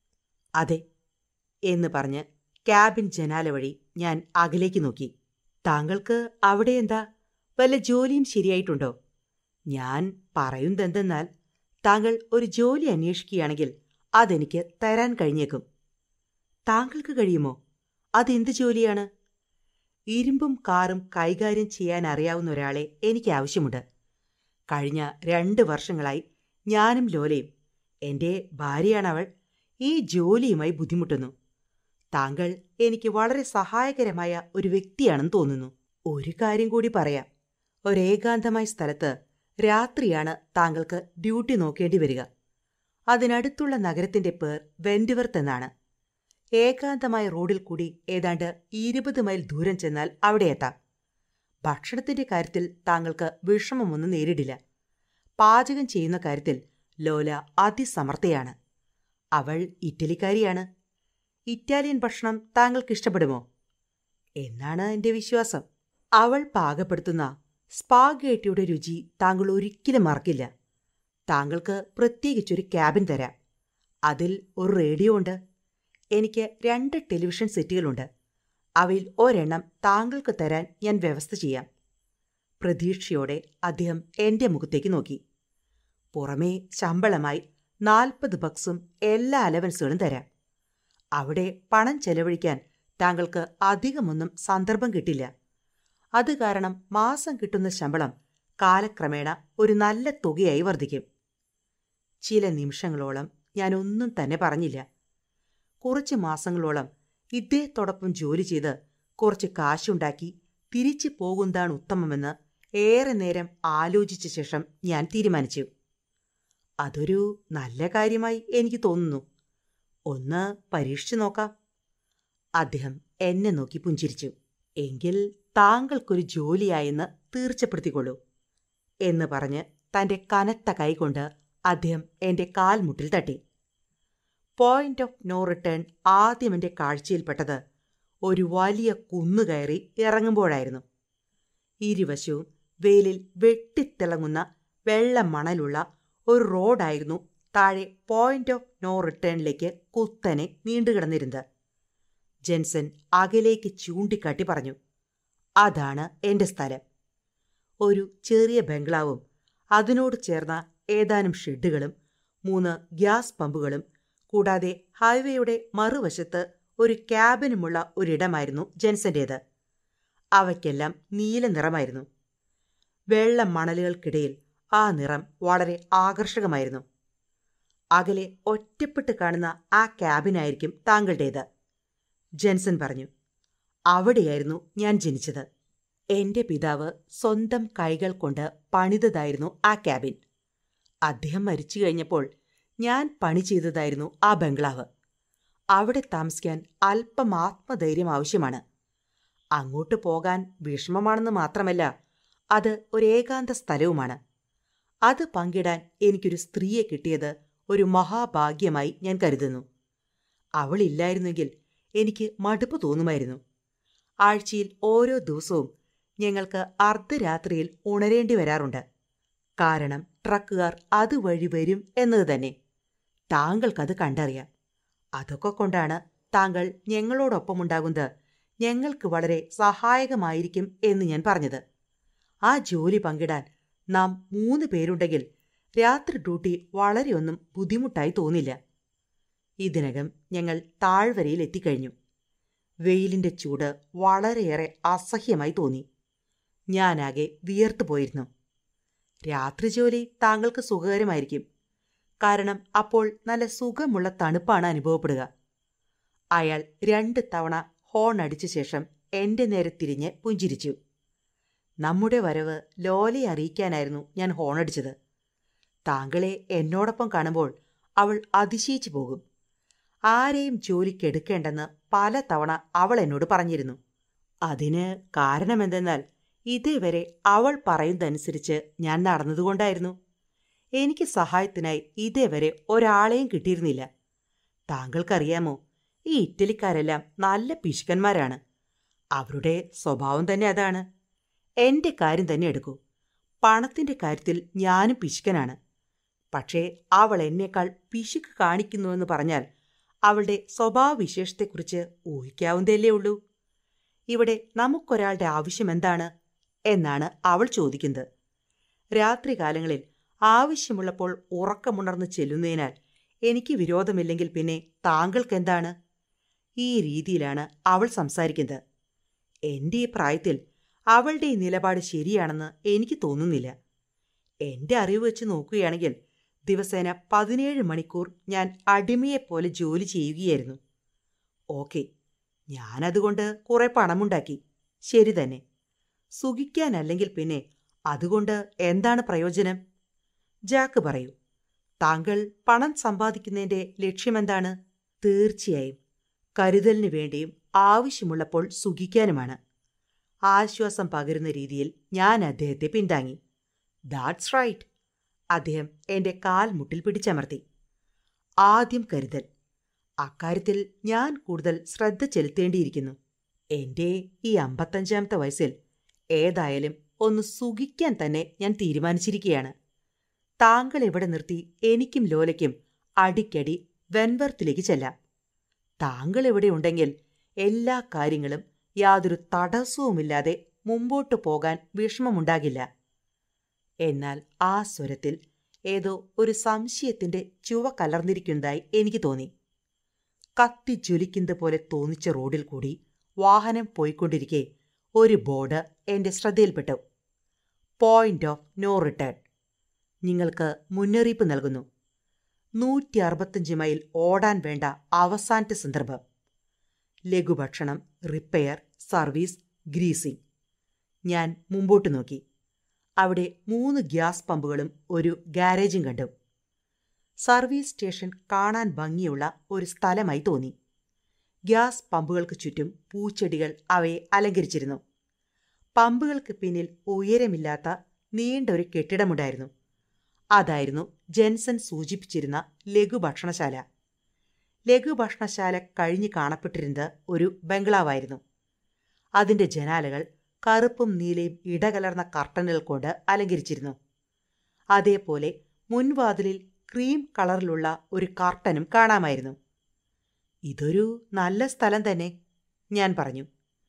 അതെ എന്ന് പറഞ്ഞ് ക്യാബിൻ ജനാല വഴി ഞാൻ അകലേക്ക് നോക്കി താങ്കൾക്ക് അവിടെ എന്താ വല്ല ജോലിയും ശരിയായിട്ടുണ്ടോ ഞാൻ പറയുന്നതെന്തെന്നാൽ താങ്കൾ ഒരു ജോലി അന്വേഷിക്കുകയാണെങ്കിൽ അതെനിക്ക് തരാൻ കഴിഞ്ഞേക്കും താങ്കൾക്ക് കഴിയുമോ അതെന്ത് ജോലിയാണ് ഇരുമ്പും കാറും കൈകാര്യം ചെയ്യാൻ അറിയാവുന്ന ഒരാളെ എനിക്ക് ആവശ്യമുണ്ട് കഴിഞ്ഞ രണ്ട് വർഷങ്ങളായി ഞാനും ലോലയും എൻ്റെ ഭാര്യയാണവൾ ഈ ജോലിയുമായി ബുദ്ധിമുട്ടുന്നു താങ്കൾ എനിക്ക് വളരെ സഹായകരമായ ഒരു വ്യക്തിയാണെന്ന് തോന്നുന്നു ഒരു കാര്യം കൂടി പറയാം ഒരേകാന്തമായ സ്ഥലത്ത് രാത്രിയാണ് താങ്കൾക്ക് ഡ്യൂട്ടി നോക്കേണ്ടി വരിക അതിനടുത്തുള്ള നഗരത്തിന്റെ പേർ വെന്റിവർത്ത് എന്നാണ് ഏകാന്തമായ റോഡിൽ കൂടി ഏതാണ്ട് ഇരുപത് മൈൽ ദൂരം ചെന്നാൽ അവിടെ എത്താം ഭക്ഷണത്തിന്റെ കാര്യത്തിൽ താങ്കൾക്ക് വിഷമമൊന്നും നേരിടില്ല പാചകം ചെയ്യുന്ന കാര്യത്തിൽ ലോല അതിസമർത്ഥയാണ് അവൾ ഇറ്റലിക്കാരിയാണ് ഇറ്റാലിയൻ ഭക്ഷണം താങ്കൾക്ക് ഇഷ്ടപ്പെടുമോ എന്നാണ് എന്റെ വിശ്വാസം അവൾ പാകപ്പെടുത്തുന്ന സ്പാഗേറ്റിയുടെ രുചി താങ്കൾ ഒരിക്കലും മറക്കില്ല താങ്കൾക്ക് പ്രത്യേകിച്ചൊരു ക്യാബിൻ തരാം അതിൽ ഒരു റേഡിയോ ഉണ്ട് എനിക്ക് രണ്ട് ടെലിവിഷൻ സെറ്റുകളുണ്ട് അവയിൽ ഒരെണ്ണം താങ്കൾക്ക് തരാൻ ഞാൻ വ്യവസ്ഥ ചെയ്യാം പ്രതീക്ഷയോടെ അദ്ദേഹം എന്റെ മുഖത്തേക്ക് നോക്കി പുറമേ ശമ്പളമായി നാൽപ്പത് ബക്സും എല്ലാ അലവൻസുകളും തരാം അവിടെ പണം ചെലവഴിക്കാൻ താങ്കൾക്ക് അധികമൊന്നും സന്ദർഭം കിട്ടില്ല അത് കാരണം മാസം കിട്ടുന്ന ശമ്പളം കാലക്രമേണ ഒരു നല്ല തുകയായി വർദ്ധിക്കും ചില നിമിഷങ്ങളോളം ഞാൻ ഒന്നും തന്നെ പറഞ്ഞില്ല കുറച്ച് മാസങ്ങളോളം ഇദ്ദേഹത്തോടൊപ്പം ജോലി ചെയ്ത് കുറച്ച് കാശുണ്ടാക്കി തിരിച്ചു പോകുന്നതാണ് ഉത്തമമെന്ന് ഏറെ നേരം ആലോചിച്ച ശേഷം ഞാൻ തീരുമാനിച്ചു അതൊരു നല്ല കാര്യമായി എനിക്ക് തോന്നുന്നു ഒന്ന് പരീക്ഷിച്ചു നോക്കാം അദ്ദേഹം എന്നെ നോക്കി പുഞ്ചിരിച്ചു എങ്കിൽ താങ്കൾക്കൊരു ജോലിയായെന്ന് തീർച്ചപ്പെടുത്തിക്കൊള്ളൂ എന്ന് പറഞ്ഞ് തന്റെ കനത്ത കൈകൊണ്ട് അദ്ദേഹം എന്റെ കാൽമുട്ടിൽ തട്ടി പോയിന്റ് ഓഫ് നോ റിട്ടേൺ ആദ്യം എന്റെ കാഴ്ചയിൽപ്പെട്ടത് ഒരു വലിയ കുന്നുകയറി ഇറങ്ങുമ്പോഴായിരുന്നു ഇരുവശവും വെയിലിൽ വെട്ടിത്തിളങ്ങുന്ന വെള്ള മണലുള്ള ഒരു റോഡായിരുന്നു താഴെ പോയിന്റ് ഓഫ് നോ റിട്ടേണിലേക്ക് കുത്തനെ നീണ്ടുകിടന്നിരുന്നത് ജെൻസൺ അകലേക്ക് ചൂണ്ടിക്കാട്ടി പറഞ്ഞു അതാണ് എന്റെ സ്ഥലം ഒരു ചെറിയ ബംഗ്ലാവും അതിനോട് ചേർന്ന ഏതാനും ഷെഡുകളും മൂന്ന് ഗ്യാസ് പമ്പുകളും കൂടാതെ ഹൈവേയുടെ മറുവശത്ത് ഒരു ക്യാബിനുമുള്ള ഒരിടമായിരുന്നു ജെൻസന്റേത് അവയ്ക്കെല്ലാം നീല നിറമായിരുന്നു വെള്ള മണലുകൾക്കിടയിൽ ആ നിറം വളരെ ആകർഷകമായിരുന്നു അകലെ ഒറ്റപ്പെട്ട് കാണുന്ന ആ ക്യാബിനായിരിക്കും താങ്കളുടേത് ജെൻസൺ പറഞ്ഞു അവിടെയായിരുന്നു ഞാൻ ജനിച്ചത് എന്റെ പിതാവ് സ്വന്തം കൈകൾ കൊണ്ട് പണിതതായിരുന്നു ആ ക്യാബിൻ അദ്ദേഹം മരിച്ചു കഴിഞ്ഞപ്പോൾ ഞാൻ പണി ചെയ്തതായിരുന്നു ആ ബംഗ്ലാവ് അവിടെ താമസിക്കാൻ അല്പം ആത്മധൈര്യം ആവശ്യമാണ് അങ്ങോട്ട് പോകാൻ വിഷമമാണെന്ന് മാത്രമല്ല അത് ഒരു ഏകാന്ത സ്ഥലവുമാണ് അത് പങ്കിടാൻ എനിക്കൊരു സ്ത്രീയെ കിട്ടിയത് ഒരു മഹാഭാഗ്യമായി ഞാൻ കരുതുന്നു അവളില്ലായിരുന്നെങ്കിൽ എനിക്ക് മടുപ്പ് തോന്നുമായിരുന്നു ആഴ്ചയിൽ ഓരോ ദിവസവും ഞങ്ങൾക്ക് അർദ്ധരാത്രിയിൽ ഉണരേണ്ടി വരാറുണ്ട് കാരണം ട്രക്കുകാർ അതുവഴി വരും എന്നത് തന്നെ താങ്കൾക്കത് കണ്ടറിയാം അതൊക്കെ കൊണ്ടാണ് താങ്കൾ ഞങ്ങളോടൊപ്പമുണ്ടാകുന്നത് ഞങ്ങൾക്ക് വളരെ സഹായകമായിരിക്കും എന്ന് ഞാൻ പറഞ്ഞത് ആ ജോലി പങ്കിടാൻ നാം മൂന്ന് പേരുണ്ടെങ്കിൽ രാത്രി ഡ്യൂട്ടി വളരെയൊന്നും ബുദ്ധിമുട്ടായി തോന്നില്ല ഇതിനകം ഞങ്ങൾ താഴ്വരയിൽ എത്തിക്കഴിഞ്ഞു വെയിലിന്റെ ചൂട് വളരെയേറെ അസഹ്യമായി തോന്നി ഞാനാകെ വിയർത്തു പോയിരുന്നു രാത്രി ജോലി താങ്കൾക്ക് സുഖകരമായിരിക്കും കാരണം അപ്പോൾ നല്ല സുഖമുള്ള തണുപ്പാണ് അനുഭവപ്പെടുക അയാൾ രണ്ട് തവണ ഹോൺ അടിച്ച ശേഷം എന്റെ നേരെ തിരിഞ്ഞ് പുഞ്ചിരിച്ചു നമ്മുടെ വരവ് ലോലയെ അറിയിക്കാനായിരുന്നു ഞാൻ ഹോണടിച്ചത് താങ്കളെ എന്നോടൊപ്പം കാണുമ്പോൾ അവൾ അതിശയിച്ചു പോകും ആരെയും ജോലിക്കെടുക്കേണ്ടെന്ന് പല തവണ അവൾ എന്നോട് പറഞ്ഞിരുന്നു അതിന് കാരണമെന്തെന്നാൽ ഇതേവരെ അവൾ പറയുന്നതനുസരിച്ച് ഞാൻ നടന്നതുകൊണ്ടായിരുന്നു എനിക്ക് സഹായത്തിനായി ഇതേവരെ ഒരാളെയും കിട്ടിയിരുന്നില്ല താങ്കൾക്കറിയാമോ ഈ ഇറ്റലിക്കാരെല്ലാം നല്ല പിശുക്കന്മാരാണ് അവരുടെ സ്വഭാവം തന്നെ അതാണ് എന്റെ കാര്യം തന്നെ എടുക്കൂ പണത്തിന്റെ കാര്യത്തിൽ ഞാനും പിശുക്കനാണ് പക്ഷേ അവൾ എന്നേക്കാൾ പിശുക്ക് കാണിക്കുന്നുവെന്ന് പറഞ്ഞാൽ അവളുടെ സ്വഭാവവിശേഷത്തെക്കുറിച്ച് ഊഹിക്കാവുന്നതല്ലേ ഉള്ളൂ ഇവിടെ നമുക്കൊരാളുടെ ആവശ്യം എന്താണ് എന്നാണ് അവൾ ചോദിക്കുന്നത് രാത്രികാലങ്ങളിൽ ആവശ്യമുള്ളപ്പോൾ ഉറക്കമുണർന്ന് ചെല്ലുന്നതിനാൽ എനിക്ക് വിരോധമില്ലെങ്കിൽ പിന്നെ താങ്കൾക്കെന്താണ് ഈ രീതിയിലാണ് അവൾ സംസാരിക്കുന്നത് എന്റെ ഈ പ്രായത്തിൽ അവളുടെ ഈ നിലപാട് ശരിയാണെന്ന് എനിക്ക് തോന്നുന്നില്ല എന്റെ അറിവ് വെച്ച് നോക്കുകയാണെങ്കിൽ ദിവസേന പതിനേഴ് മണിക്കൂർ ഞാൻ അടിമയെപ്പോലെ ജോലി ചെയ്യുകയായിരുന്നു ഓക്കെ ഞാനതുകൊണ്ട് കുറെ പണമുണ്ടാക്കി ശരി തന്നെ സുഖിക്കാനല്ലെങ്കിൽ പിന്നെ അതുകൊണ്ട് എന്താണ് പ്രയോജനം ജാക്ക് പറയൂ താങ്കൾ പണം സമ്പാദിക്കുന്നതിന്റെ ലക്ഷ്യമെന്താണ് തീർച്ചയായും കരുതലിനു വേണ്ടിയും ആവശ്യമുള്ളപ്പോൾ സുഖിക്കാനുമാണ് ആശ്വാസം പകരുന്ന രീതിയിൽ ഞാൻ അദ്ദേഹത്തെ പിന്താങ്ങി ദാറ്റ്സ് റൈറ്റ് അദ്ദേഹം എന്റെ കാൽമുട്ടിൽ പിടിച്ചമർത്തി ആദ്യം കരുതൽ അക്കാര്യത്തിൽ ഞാൻ കൂടുതൽ ശ്രദ്ധ ചെലുത്തേണ്ടിയിരിക്കുന്നു എന്റെ ഈ അമ്പത്തഞ്ചാമത്തെ വയസ്സിൽ ഏതായാലും ഒന്ന് സുഖിക്കാൻ തന്നെ ഞാൻ തീരുമാനിച്ചിരിക്കുകയാണ് താങ്കൾ ഇവിടെ നിർത്തി എനിക്കും ലോലയ്ക്കും അടിക്കടി വെൻവർത്തിലേക്ക് ചെല്ലാം താങ്കൾ ഇവിടെ ഉണ്ടെങ്കിൽ എല്ലാ കാര്യങ്ങളും യാതൊരു തടസ്സവുമില്ലാതെ മുമ്പോട്ടു പോകാൻ വിഷമമുണ്ടാകില്ല എന്നാൽ ആ സ്വരത്തിൽ ഏതോ ഒരു സംശയത്തിന്റെ ചുവ കലർന്നിരിക്കുന്നതായി എനിക്ക് തോന്നി കത്തി ജ്വലിക്കുന്നത് പോലെ തോന്നിച്ച റോഡിൽ കൂടി വാഹനം പോയിക്കൊണ്ടിരിക്കെ ഒരു ബോർഡ് എന്റെ ശ്രദ്ധയിൽപ്പെട്ടു പോയിന്റ് ഓഫ് നോ റിട്ടേൺ നിങ്ങൾക്ക് മുന്നറിയിപ്പ് നൽകുന്നു നൂറ്റി അറുപത്തഞ്ച് മൈൽ ഓടാൻ വേണ്ട അവസാനത്തെ സന്ദർഭം ലഘുഭക്ഷണം റിപ്പയർ സർവീസ് ഗ്രീസിംഗ് ഞാൻ മുമ്പോട്ട് നോക്കി അവിടെ മൂന്ന് ഗ്യാസ് പമ്പുകളും ഒരു ഗാരേജും കണ്ടു സർവീസ് സ്റ്റേഷൻ കാണാൻ ഭംഗിയുള്ള ഒരു സ്ഥലമായി തോന്നി ഗ്യാസ് പമ്പുകൾക്ക് ചുറ്റും പൂച്ചെടികൾ അവയെ അലങ്കരിച്ചിരുന്നു പമ്പുകൾക്ക് പിന്നിൽ ഉയരമില്ലാത്ത നീണ്ട ഒരു കെട്ടിടമുണ്ടായിരുന്നു അതായിരുന്നു ജെൻസൺ സൂചിപ്പിച്ചിരുന്ന ലഘുഭക്ഷണശാല ലഘുഭക്ഷണശാല കഴിഞ്ഞ് കാണപ്പെട്ടിരുന്നത് ഒരു ബംഗ്ലാവായിരുന്നു അതിന്റെ ജനാലകൾ കറുപ്പും നീലയും ഇടകലർന്ന കർട്ടനുകൾ കൊണ്ട് അലങ്കരിച്ചിരുന്നു അതേപോലെ മുൻവാതിലിൽ ക്രീം കളറിലുള്ള ഒരു കർട്ടനും കാണാമായിരുന്നു ഇതൊരു നല്ല സ്ഥലം തന്നെ ഞാൻ പറഞ്ഞു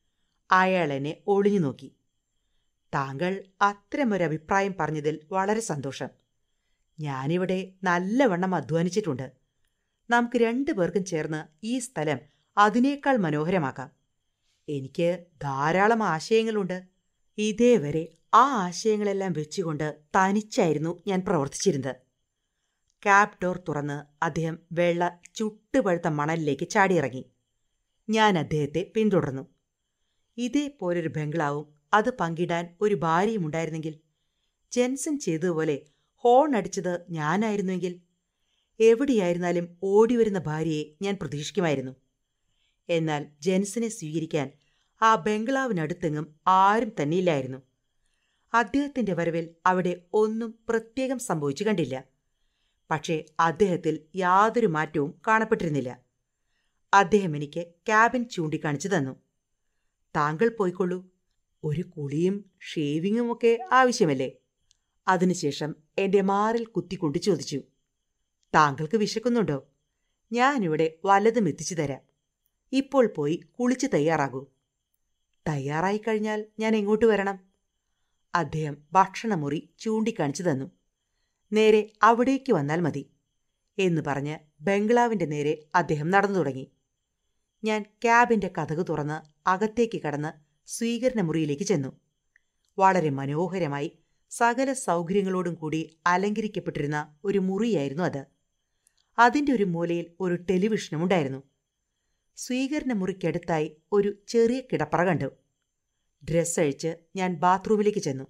അയാൾ എന്നെ ഒളിഞ്ഞു നോക്കി താങ്കൾ അത്തരമൊരു അഭിപ്രായം പറഞ്ഞതിൽ വളരെ സന്തോഷം ഞാനിവിടെ നല്ലവണ്ണം അധ്വാനിച്ചിട്ടുണ്ട് നമുക്ക് രണ്ടു പേർക്കും ചേർന്ന് ഈ സ്ഥലം അതിനേക്കാൾ മനോഹരമാക്കാം എനിക്ക് ധാരാളം ആശയങ്ങളുണ്ട് ഇതേവരെ ആ ആശയങ്ങളെല്ലാം വെച്ചുകൊണ്ട് തനിച്ചായിരുന്നു ഞാൻ പ്രവർത്തിച്ചിരുന്നത് ക്യാബ് ഡോർ തുറന്ന് അദ്ദേഹം വെള്ള ചുട്ടുപഴുത്ത മണലിലേക്ക് ചാടിയിറങ്ങി ഞാൻ അദ്ദേഹത്തെ പിന്തുടർന്നു ഇതേപോലൊരു ബംഗ്ലാവും അത് പങ്കിടാൻ ഒരു ഭാര്യയും ഉണ്ടായിരുന്നെങ്കിൽ ജെൻസൺ ചെയ്തതുപോലെ ഹോൺ അടിച്ചത് ഞാനായിരുന്നുവെങ്കിൽ എവിടെയായിരുന്നാലും ഓടിവരുന്ന ഭാര്യയെ ഞാൻ പ്രതീക്ഷിക്കുമായിരുന്നു എന്നാൽ ജെൻസനെ സ്വീകരിക്കാൻ ആ ബംഗ്ലാവിനടുത്തെങ്ങും ആരും തന്നെയില്ലായിരുന്നു അദ്ദേഹത്തിന്റെ വരവിൽ അവിടെ ഒന്നും പ്രത്യേകം സംഭവിച്ചു കണ്ടില്ല പക്ഷേ അദ്ദേഹത്തിൽ യാതൊരു മാറ്റവും കാണപ്പെട്ടിരുന്നില്ല അദ്ദേഹം എനിക്ക് ക്യാബിൻ ചൂണ്ടിക്കാണിച്ചു തന്നു താങ്കൾ പോയിക്കൊള്ളൂ ഒരു കുളിയും ഷേവിങ്ങും ഒക്കെ ആവശ്യമല്ലേ അതിനുശേഷം എന്റെ മാറിൽ കുത്തിക്കൊണ്ട് ചോദിച്ചു താങ്കൾക്ക് വിശക്കുന്നുണ്ടോ ഞാനിവിടെ വല്ലതും എത്തിച്ചു തരാം ഇപ്പോൾ പോയി കുളിച്ച് തയ്യാറാകൂ തയ്യാറായി കഴിഞ്ഞാൽ ഞാൻ എങ്ങോട്ട് വരണം അദ്ദേഹം ഭക്ഷണമുറി ചൂണ്ടിക്കാണിച്ചു തന്നു നേരെ അവിടേക്ക് വന്നാൽ മതി എന്ന് പറഞ്ഞ് ബംഗ്ലാവിന്റെ നേരെ അദ്ദേഹം നടന്നു തുടങ്ങി ഞാൻ ക്യാബിന്റെ കഥക് തുറന്ന് അകത്തേക്ക് കടന്ന് സ്വീകരണ മുറിയിലേക്ക് ചെന്നു വളരെ മനോഹരമായി സകല സൗകര്യങ്ങളോടും കൂടി അലങ്കരിക്കപ്പെട്ടിരുന്ന ഒരു മുറിയായിരുന്നു അത് അതിന്റെ ഒരു മൂലയിൽ ഒരു ടെലിവിഷനും ഉണ്ടായിരുന്നു സ്വീകരണ മുറിക്കടുത്തായി ഒരു ചെറിയ കിടപ്പറ കണ്ടു ഡ്രസ്സ് അഴിച്ച് ഞാൻ ബാത്റൂമിലേക്ക് ചെന്നു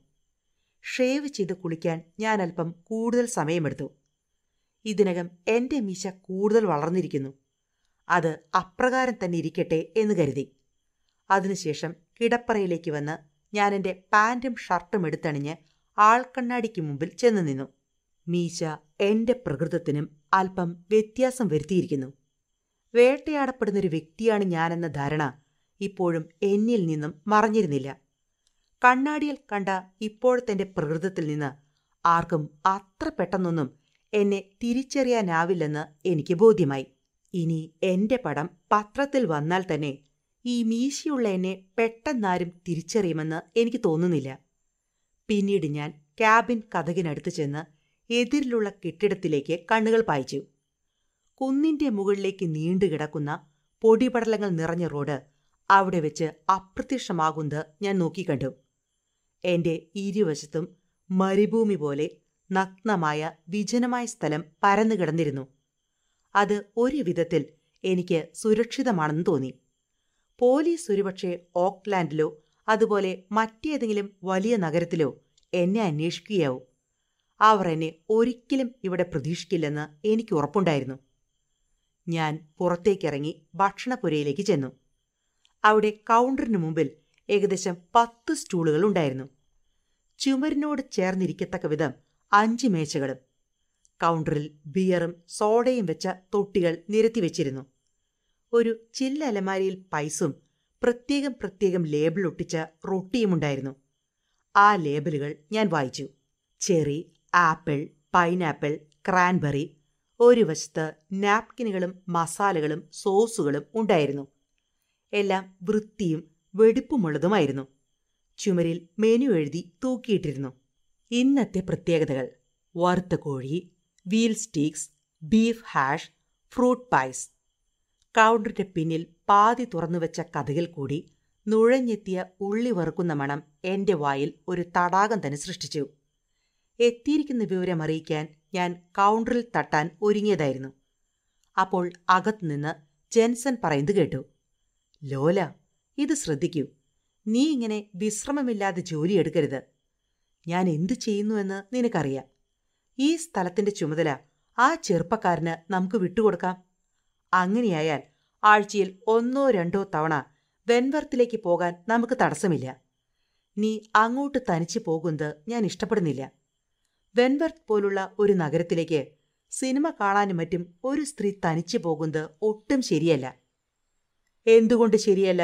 ഷേവ് ചെയ്ത് കുളിക്കാൻ ഞാൻ അല്പം കൂടുതൽ സമയമെടുത്തു ഇതിനകം എന്റെ മീശ കൂടുതൽ വളർന്നിരിക്കുന്നു അത് അപ്രകാരം തന്നെ ഇരിക്കട്ടെ എന്ന് കരുതി അതിനുശേഷം കിടപ്പറയിലേക്ക് വന്ന് ഞാൻ എൻ്റെ പാൻറ്റും ഷർട്ടും എടുത്തണിഞ്ഞ് ആൾക്കണ്ണാടിക്ക് മുമ്പിൽ ചെന്നു നിന്നു മീശ എന്റെ പ്രകൃതത്തിനും അല്പം വ്യത്യാസം വരുത്തിയിരിക്കുന്നു വേട്ടയാടപ്പെടുന്നൊരു വ്യക്തിയാണ് ഞാനെന്ന ധാരണ ഇപ്പോഴും എന്നിൽ നിന്നും മറഞ്ഞിരുന്നില്ല കണ്ണാടിയിൽ കണ്ട ഇപ്പോഴത്തെ എന്റെ പ്രകൃതത്തിൽ നിന്ന് ആർക്കും അത്ര പെട്ടെന്നൊന്നും എന്നെ തിരിച്ചറിയാനാവില്ലെന്ന് എനിക്ക് ബോധ്യമായി ഇനി എന്റെ പടം പത്രത്തിൽ വന്നാൽ തന്നെ ഈ മീശയുള്ള എന്നെ പെട്ടെന്നാരും തിരിച്ചറിയുമെന്ന് എനിക്ക് തോന്നുന്നില്ല പിന്നീട് ഞാൻ ക്യാബിൻ കഥകിനടുത്ത് ചെന്ന് എതിരിലുള്ള കെട്ടിടത്തിലേക്ക് കണ്ണുകൾ പായിച്ചു കുന്നിന്റെ മുകളിലേക്ക് നീണ്ടുകിടക്കുന്ന പൊടിപടലങ്ങൾ നിറഞ്ഞ റോഡ് അവിടെ വെച്ച് അപ്രത്യക്ഷമാകുന്നത് ഞാൻ നോക്കിക്കണ്ടു എന്റെ ഇരുവശത്തും മരുഭൂമി പോലെ നഗ്നമായ വിജനമായ സ്ഥലം പരന്നു കിടന്നിരുന്നു അത് ഒരു വിധത്തിൽ എനിക്ക് സുരക്ഷിതമാണെന്ന് തോന്നി പോലീസ് ഒരുപക്ഷെ ഓക്ലാൻഡിലോ അതുപോലെ മറ്റേതെങ്കിലും വലിയ നഗരത്തിലോ എന്നെ അന്വേഷിക്കുകയാവും അവർ എന്നെ ഒരിക്കലും ഇവിടെ പ്രതീക്ഷിക്കില്ലെന്ന് എനിക്ക് ഉറപ്പുണ്ടായിരുന്നു ഞാൻ പുറത്തേക്കിറങ്ങി ഭക്ഷണപ്പുരയിലേക്ക് ചെന്നു അവിടെ കൗണ്ടറിന് മുമ്പിൽ ഏകദേശം പത്ത് സ്റ്റൂളുകൾ ഉണ്ടായിരുന്നു ചുമരിനോട് ചേർന്നിരിക്കത്തക്ക വിധം അഞ്ച് മേശകളും കൗണ്ടറിൽ ബിയറും സോഡയും വെച്ച തൊട്ടികൾ നിരത്തിവെച്ചിരുന്നു ഒരു ചില്ലലമാരിയിൽ പൈസും പ്രത്യേകം പ്രത്യേകം ലേബിൾ ഒട്ടിച്ച റൊട്ടിയുമുണ്ടായിരുന്നു ആ ലേബലുകൾ ഞാൻ വായിച്ചു ചെറി ആപ്പിൾ പൈനാപ്പിൾ ക്രാൻബെറി ഒരു വശത്ത് നാപ്കിനുകളും മസാലകളും സോസുകളും ഉണ്ടായിരുന്നു എല്ലാം വൃത്തിയും വെടിപ്പുമുള്ളതുമായിരുന്നു ചുമരിൽ മെനു എഴുതി തൂക്കിയിട്ടിരുന്നു ഇന്നത്തെ പ്രത്യേകതകൾ വറുത്ത കോഴി veal steaks beef hash fruit pies കൗണ്ടറിന്റെ പിന്നിൽ പാതി തുറന്നുവെച്ച കഥകിൽ കൂടി നുഴഞ്ഞെത്തിയ ഉള്ളി വറുക്കുന്ന മണം എന്റെ വായിൽ ഒരു തടാകം തന്നെ സൃഷ്ടിച്ചു എത്തിയിരിക്കുന്ന വിവരം അറിയിക്കാൻ ഞാൻ കൗണ്ടറിൽ തട്ടാൻ ഒരുങ്ങിയതായിരുന്നു അപ്പോൾ അകത്തുനിന്ന് ജെൻസൺ പറയുന്നത് കേട്ടു ലോല ഇത് ശ്രദ്ധിക്കൂ നീ ഇങ്ങനെ വിശ്രമമില്ലാതെ ജോലിയെടുക്കരുത് ഞാൻ എന്തു ചെയ്യുന്നുവെന്ന് നിനക്കറിയാം ഈ സ്ഥലത്തിന്റെ ചുമതല ആ ചെറുപ്പക്കാരന് നമുക്ക് വിട്ടുകൊടുക്കാം അങ്ങനെയായാൽ ആഴ്ചയിൽ ഒന്നോ രണ്ടോ തവണ വെൻവർത്തിലേക്ക് പോകാൻ നമുക്ക് തടസ്സമില്ല നീ അങ്ങോട്ട് തനിച്ചു പോകുന്നത് ഞാൻ ഇഷ്ടപ്പെടുന്നില്ല വെൻവർത്ത് പോലുള്ള ഒരു നഗരത്തിലേക്ക് സിനിമ കാണാനും മറ്റും ഒരു സ്ത്രീ തനിച്ചു പോകുന്നത് ഒട്ടും ശരിയല്ല എന്തുകൊണ്ട് ശരിയല്ല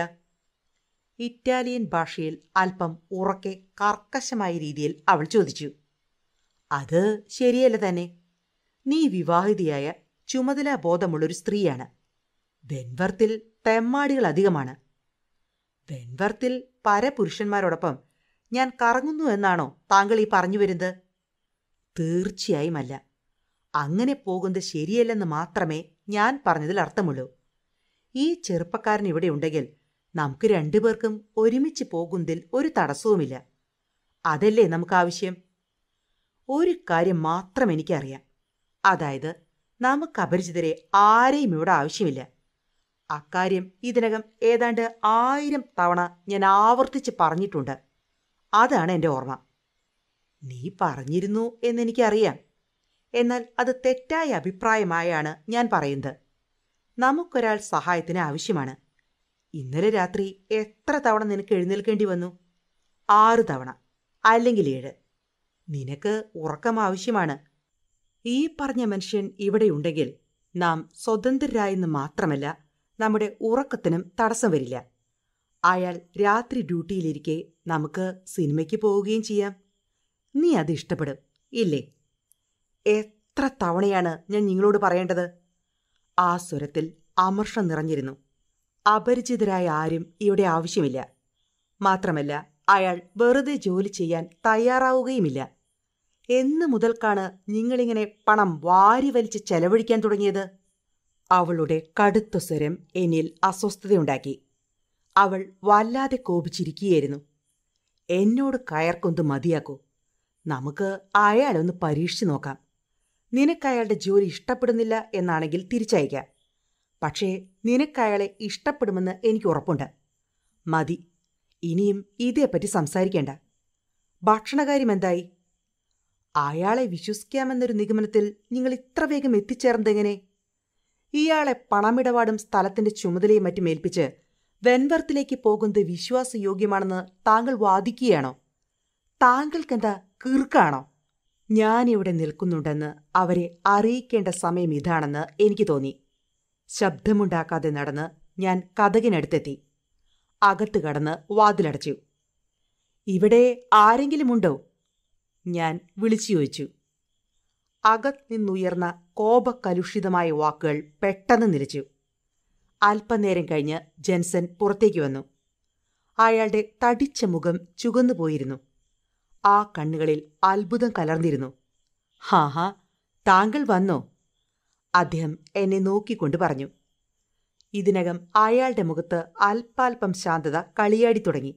ഇറ്റാലിയൻ ഭാഷയിൽ അല്പം ഉറക്കെ കർക്കശമായ രീതിയിൽ അവൾ ചോദിച്ചു അത് ശരിയല്ല തന്നെ നീ വിവാഹിതയായ ചുമതലാബോധമുള്ളൊരു സ്ത്രീയാണ് വെൻവർത്തിൽ തെമ്മാടികൾ അധികമാണ് വെൻവർത്തിൽ പരപുരുഷന്മാരോടൊപ്പം ഞാൻ കറങ്ങുന്നു എന്നാണോ താങ്കൾ ഈ പറഞ്ഞു വരുന്നത് തീർച്ചയായുമല്ല അങ്ങനെ പോകുന്നത് ശരിയല്ലെന്ന് മാത്രമേ ഞാൻ പറഞ്ഞതിൽ അർത്ഥമുള്ളൂ ഈ ചെറുപ്പക്കാരൻ ഇവിടെ ഉണ്ടെങ്കിൽ നമുക്ക് രണ്ടുപേർക്കും ഒരുമിച്ച് പോകുന്നതിൽ ഒരു തടസ്സവുമില്ല അതല്ലേ നമുക്ക് ആവശ്യം ഒരു കാര്യം മാത്രം എനിക്കറിയാം അതായത് നമുക്ക് അപരിചിതരെ ആരെയും ഇവിടെ ആവശ്യമില്ല അക്കാര്യം ഇതിനകം ഏതാണ്ട് ആയിരം തവണ ഞാൻ ആവർത്തിച്ച് പറഞ്ഞിട്ടുണ്ട് അതാണ് എൻ്റെ ഓർമ്മ നീ പറഞ്ഞിരുന്നു എന്നെനിക്കറിയാം എന്നാൽ അത് തെറ്റായ അഭിപ്രായമായാണ് ഞാൻ പറയുന്നത് നമുക്കൊരാൾ സഹായത്തിന് ആവശ്യമാണ് ഇന്നലെ രാത്രി എത്ര തവണ നിനക്ക് എഴുന്നേൽക്കേണ്ടി വന്നു ആറ് തവണ അല്ലെങ്കിൽ ഏഴ് നിനക്ക് ഉറക്കം ആവശ്യമാണ് ഈ പറഞ്ഞ മനുഷ്യൻ ഇവിടെയുണ്ടെങ്കിൽ നാം സ്വതന്ത്രരായെന്ന് മാത്രമല്ല നമ്മുടെ ഉറക്കത്തിനും തടസ്സം വരില്ല അയാൾ രാത്രി ഡ്യൂട്ടിയിലിരിക്കെ നമുക്ക് സിനിമയ്ക്ക് പോവുകയും ചെയ്യാം നീ അത് ഇഷ്ടപ്പെടും ഇല്ലേ എത്ര തവണയാണ് ഞാൻ നിങ്ങളോട് പറയേണ്ടത് ആ സ്വരത്തിൽ അമർഷം നിറഞ്ഞിരുന്നു അപരിചിതരായ ആരും ഇവിടെ ആവശ്യമില്ല മാത്രമല്ല അയാൾ വെറുതെ ജോലി ചെയ്യാൻ തയ്യാറാവുകയുമില്ല എന്ന് മുതൽക്കാണ് നിങ്ങളിങ്ങനെ പണം വാരി വലിച്ച് ചെലവഴിക്കാൻ തുടങ്ങിയത് അവളുടെ കടുത്ത സ്വരം എന്നിൽ അസ്വസ്ഥതയുണ്ടാക്കി അവൾ വല്ലാതെ കോപിച്ചിരിക്കുകയായിരുന്നു എന്നോട് കയർക്കൊന്ത് മതിയാക്കൂ നമുക്ക് അയാളൊന്ന് പരീക്ഷിച്ചു നോക്കാം നിനക്കയാളുടെ ജോലി ഇഷ്ടപ്പെടുന്നില്ല എന്നാണെങ്കിൽ തിരിച്ചയക്കാം പക്ഷേ നിനക്കയാളെ ഇഷ്ടപ്പെടുമെന്ന് എനിക്ക് ഉറപ്പുണ്ട് മതി ഇനിയും ഇതേപ്പറ്റി സംസാരിക്കേണ്ട ഭക്ഷണകാര്യം എന്തായി അയാളെ വിശ്വസിക്കാമെന്നൊരു നിഗമനത്തിൽ നിങ്ങൾ ഇത്ര വേഗം എത്തിച്ചേർന്നതെങ്ങനെ ഇയാളെ പണമിടപാടും സ്ഥലത്തിന്റെ ചുമതലയും മറ്റും ഏൽപ്പിച്ച് വെൻവർത്തിലേക്ക് പോകുന്നത് വിശ്വാസയോഗ്യമാണെന്ന് താങ്കൾ വാദിക്കുകയാണോ താങ്കൾക്കെന്താ കീർക്കാണോ ഞാനിവിടെ നിൽക്കുന്നുണ്ടെന്ന് അവരെ അറിയിക്കേണ്ട സമയം ഇതാണെന്ന് എനിക്ക് തോന്നി ശബ്ദമുണ്ടാക്കാതെ നടന്ന് ഞാൻ കഥകിനടുത്തെത്തി അകത്ത് കടന്ന് വാതിലടച്ചു ഇവിടെ ആരെങ്കിലുമുണ്ടോ ഞാൻ വിളിച്ചു ചോദിച്ചു അകത്ത് നിന്നുയർന്ന കോപകലുഷിതമായ വാക്കുകൾ പെട്ടെന്ന് നിലച്ചു അല്പനേരം കഴിഞ്ഞ് ജെൻസൻ പുറത്തേക്ക് വന്നു അയാളുടെ തടിച്ച മുഖം ചുകന്നുപോയിരുന്നു ആ കണ്ണുകളിൽ അത്ഭുതം കലർന്നിരുന്നു ഹാ ഹാ താങ്കൾ വന്നോ അദ്ദേഹം എന്നെ നോക്കിക്കൊണ്ട് പറഞ്ഞു ഇതിനകം അയാളുടെ മുഖത്ത് അല്പാൽപം ശാന്തത കളിയാടി തുടങ്ങി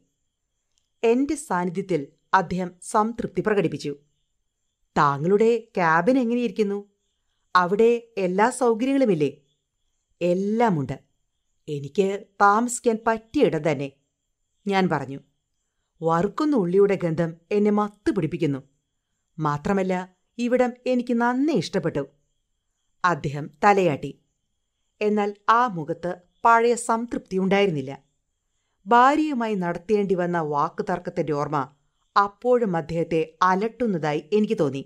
എന്റെ സാന്നിധ്യത്തിൽ അദ്ദേഹം സംതൃപ്തി പ്രകടിപ്പിച്ചു താങ്കളുടെ ക്യാബിൻ എങ്ങനെയിരിക്കുന്നു അവിടെ എല്ലാ സൗകര്യങ്ങളുമില്ലേ എല്ലാമുണ്ട് എനിക്ക് താമസിക്കാൻ പറ്റിയ ഇടം തന്നെ ഞാൻ പറഞ്ഞു വറുക്കുന്ന ഉള്ളിയുടെ ഗന്ധം എന്നെ മത്ത് പിടിപ്പിക്കുന്നു മാത്രമല്ല ഇവിടം എനിക്ക് നന്നേ ഇഷ്ടപ്പെട്ടു അദ്ദേഹം തലയാട്ടി എന്നാൽ ആ മുഖത്ത് പഴയ സംതൃപ്തി ഉണ്ടായിരുന്നില്ല ഭാര്യയുമായി നടത്തേണ്ടി വന്ന വാക്കുതർക്കത്തിന്റെ ഓർമ്മ അപ്പോഴും അദ്ദേഹത്തെ അലട്ടുന്നതായി എനിക്ക് തോന്നി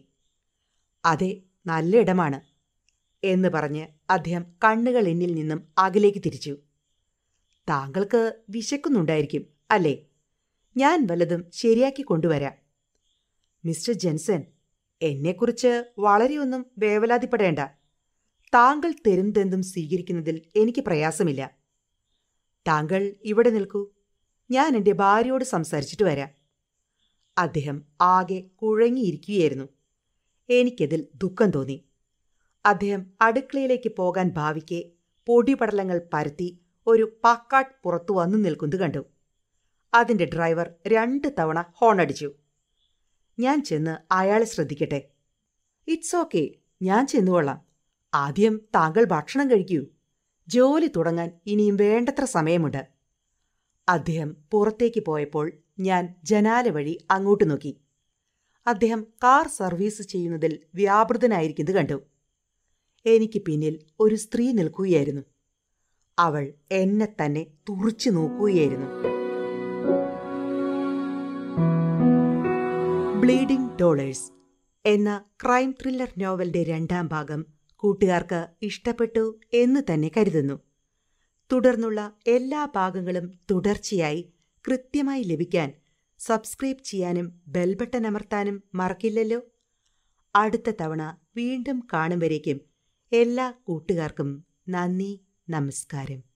അതെ നല്ല ഇടമാണ് എന്ന് പറഞ്ഞ് അദ്ദേഹം കണ്ണുകൾ എന്നിൽ നിന്നും അകലേക്ക് തിരിച്ചു താങ്കൾക്ക് വിശക്കുന്നുണ്ടായിരിക്കും അല്ലേ ഞാൻ വല്ലതും ശരിയാക്കി കൊണ്ടുവരാം മിസ്റ്റർ ജെൻസൺ എന്നെക്കുറിച്ച് വളരെയൊന്നും വേവലാതിപ്പെടേണ്ട താങ്കൾ തരുന്നതെന്തും സ്വീകരിക്കുന്നതിൽ എനിക്ക് പ്രയാസമില്ല താങ്കൾ ഇവിടെ നിൽക്കൂ ഞാൻ എൻ്റെ ഭാര്യയോട് സംസാരിച്ചിട്ട് വരാം അദ്ദേഹം ആകെ കുഴങ്ങിയിരിക്കുകയായിരുന്നു എനിക്കതിൽ ദുഃഖം തോന്നി അദ്ദേഹം അടുക്കളയിലേക്ക് പോകാൻ ഭാവിക്കെ പൊടിപടലങ്ങൾ പരത്തി ഒരു പാക്കാട്ട് പുറത്തു വന്നു നിൽക്കുന്നത് കണ്ടു അതിന്റെ ഡ്രൈവർ രണ്ട് തവണ ഹോൺ അടിച്ചു ഞാൻ ചെന്ന് അയാളെ ശ്രദ്ധിക്കട്ടെ ഇറ്റ്സ് ഓക്കെ ഞാൻ ചെന്നുകൊള്ളാം ആദ്യം താങ്കൾ ഭക്ഷണം കഴിക്കൂ ജോലി തുടങ്ങാൻ ഇനിയും വേണ്ടത്ര സമയമുണ്ട് അദ്ദേഹം പുറത്തേക്ക് പോയപ്പോൾ ഞാൻ ജനാല വഴി അങ്ങോട്ട് നോക്കി അദ്ദേഹം കാർ സർവീസ് ചെയ്യുന്നതിൽ വ്യാപൃതനായിരിക്കുന്നത് കണ്ടു എനിക്ക് പിന്നിൽ ഒരു സ്ത്രീ നിൽക്കുകയായിരുന്നു അവൾ എന്നെ തന്നെ തുറിച്ചു നോക്കുകയായിരുന്നു ബ്ലീഡിംഗ് ഡോളേഴ്സ് എന്ന ക്രൈം ത്രില്ലർ നോവലിന്റെ രണ്ടാം ഭാഗം കൂട്ടുകാർക്ക് ഇഷ്ടപ്പെട്ടു എന്ന് തന്നെ കരുതുന്നു തുടർന്നുള്ള എല്ലാ ഭാഗങ്ങളും തുടർച്ചയായി കൃത്യമായി ലഭിക്കാൻ സബ്സ്ക്രൈബ് ചെയ്യാനും ബെൽ ബട്ടൺ അമർത്താനും മറക്കില്ലല്ലോ അടുത്ത തവണ വീണ്ടും കാണും വരേക്കും എല്ലാ കൂട്ടുകാർക്കും നന്ദി നമസ്കാരം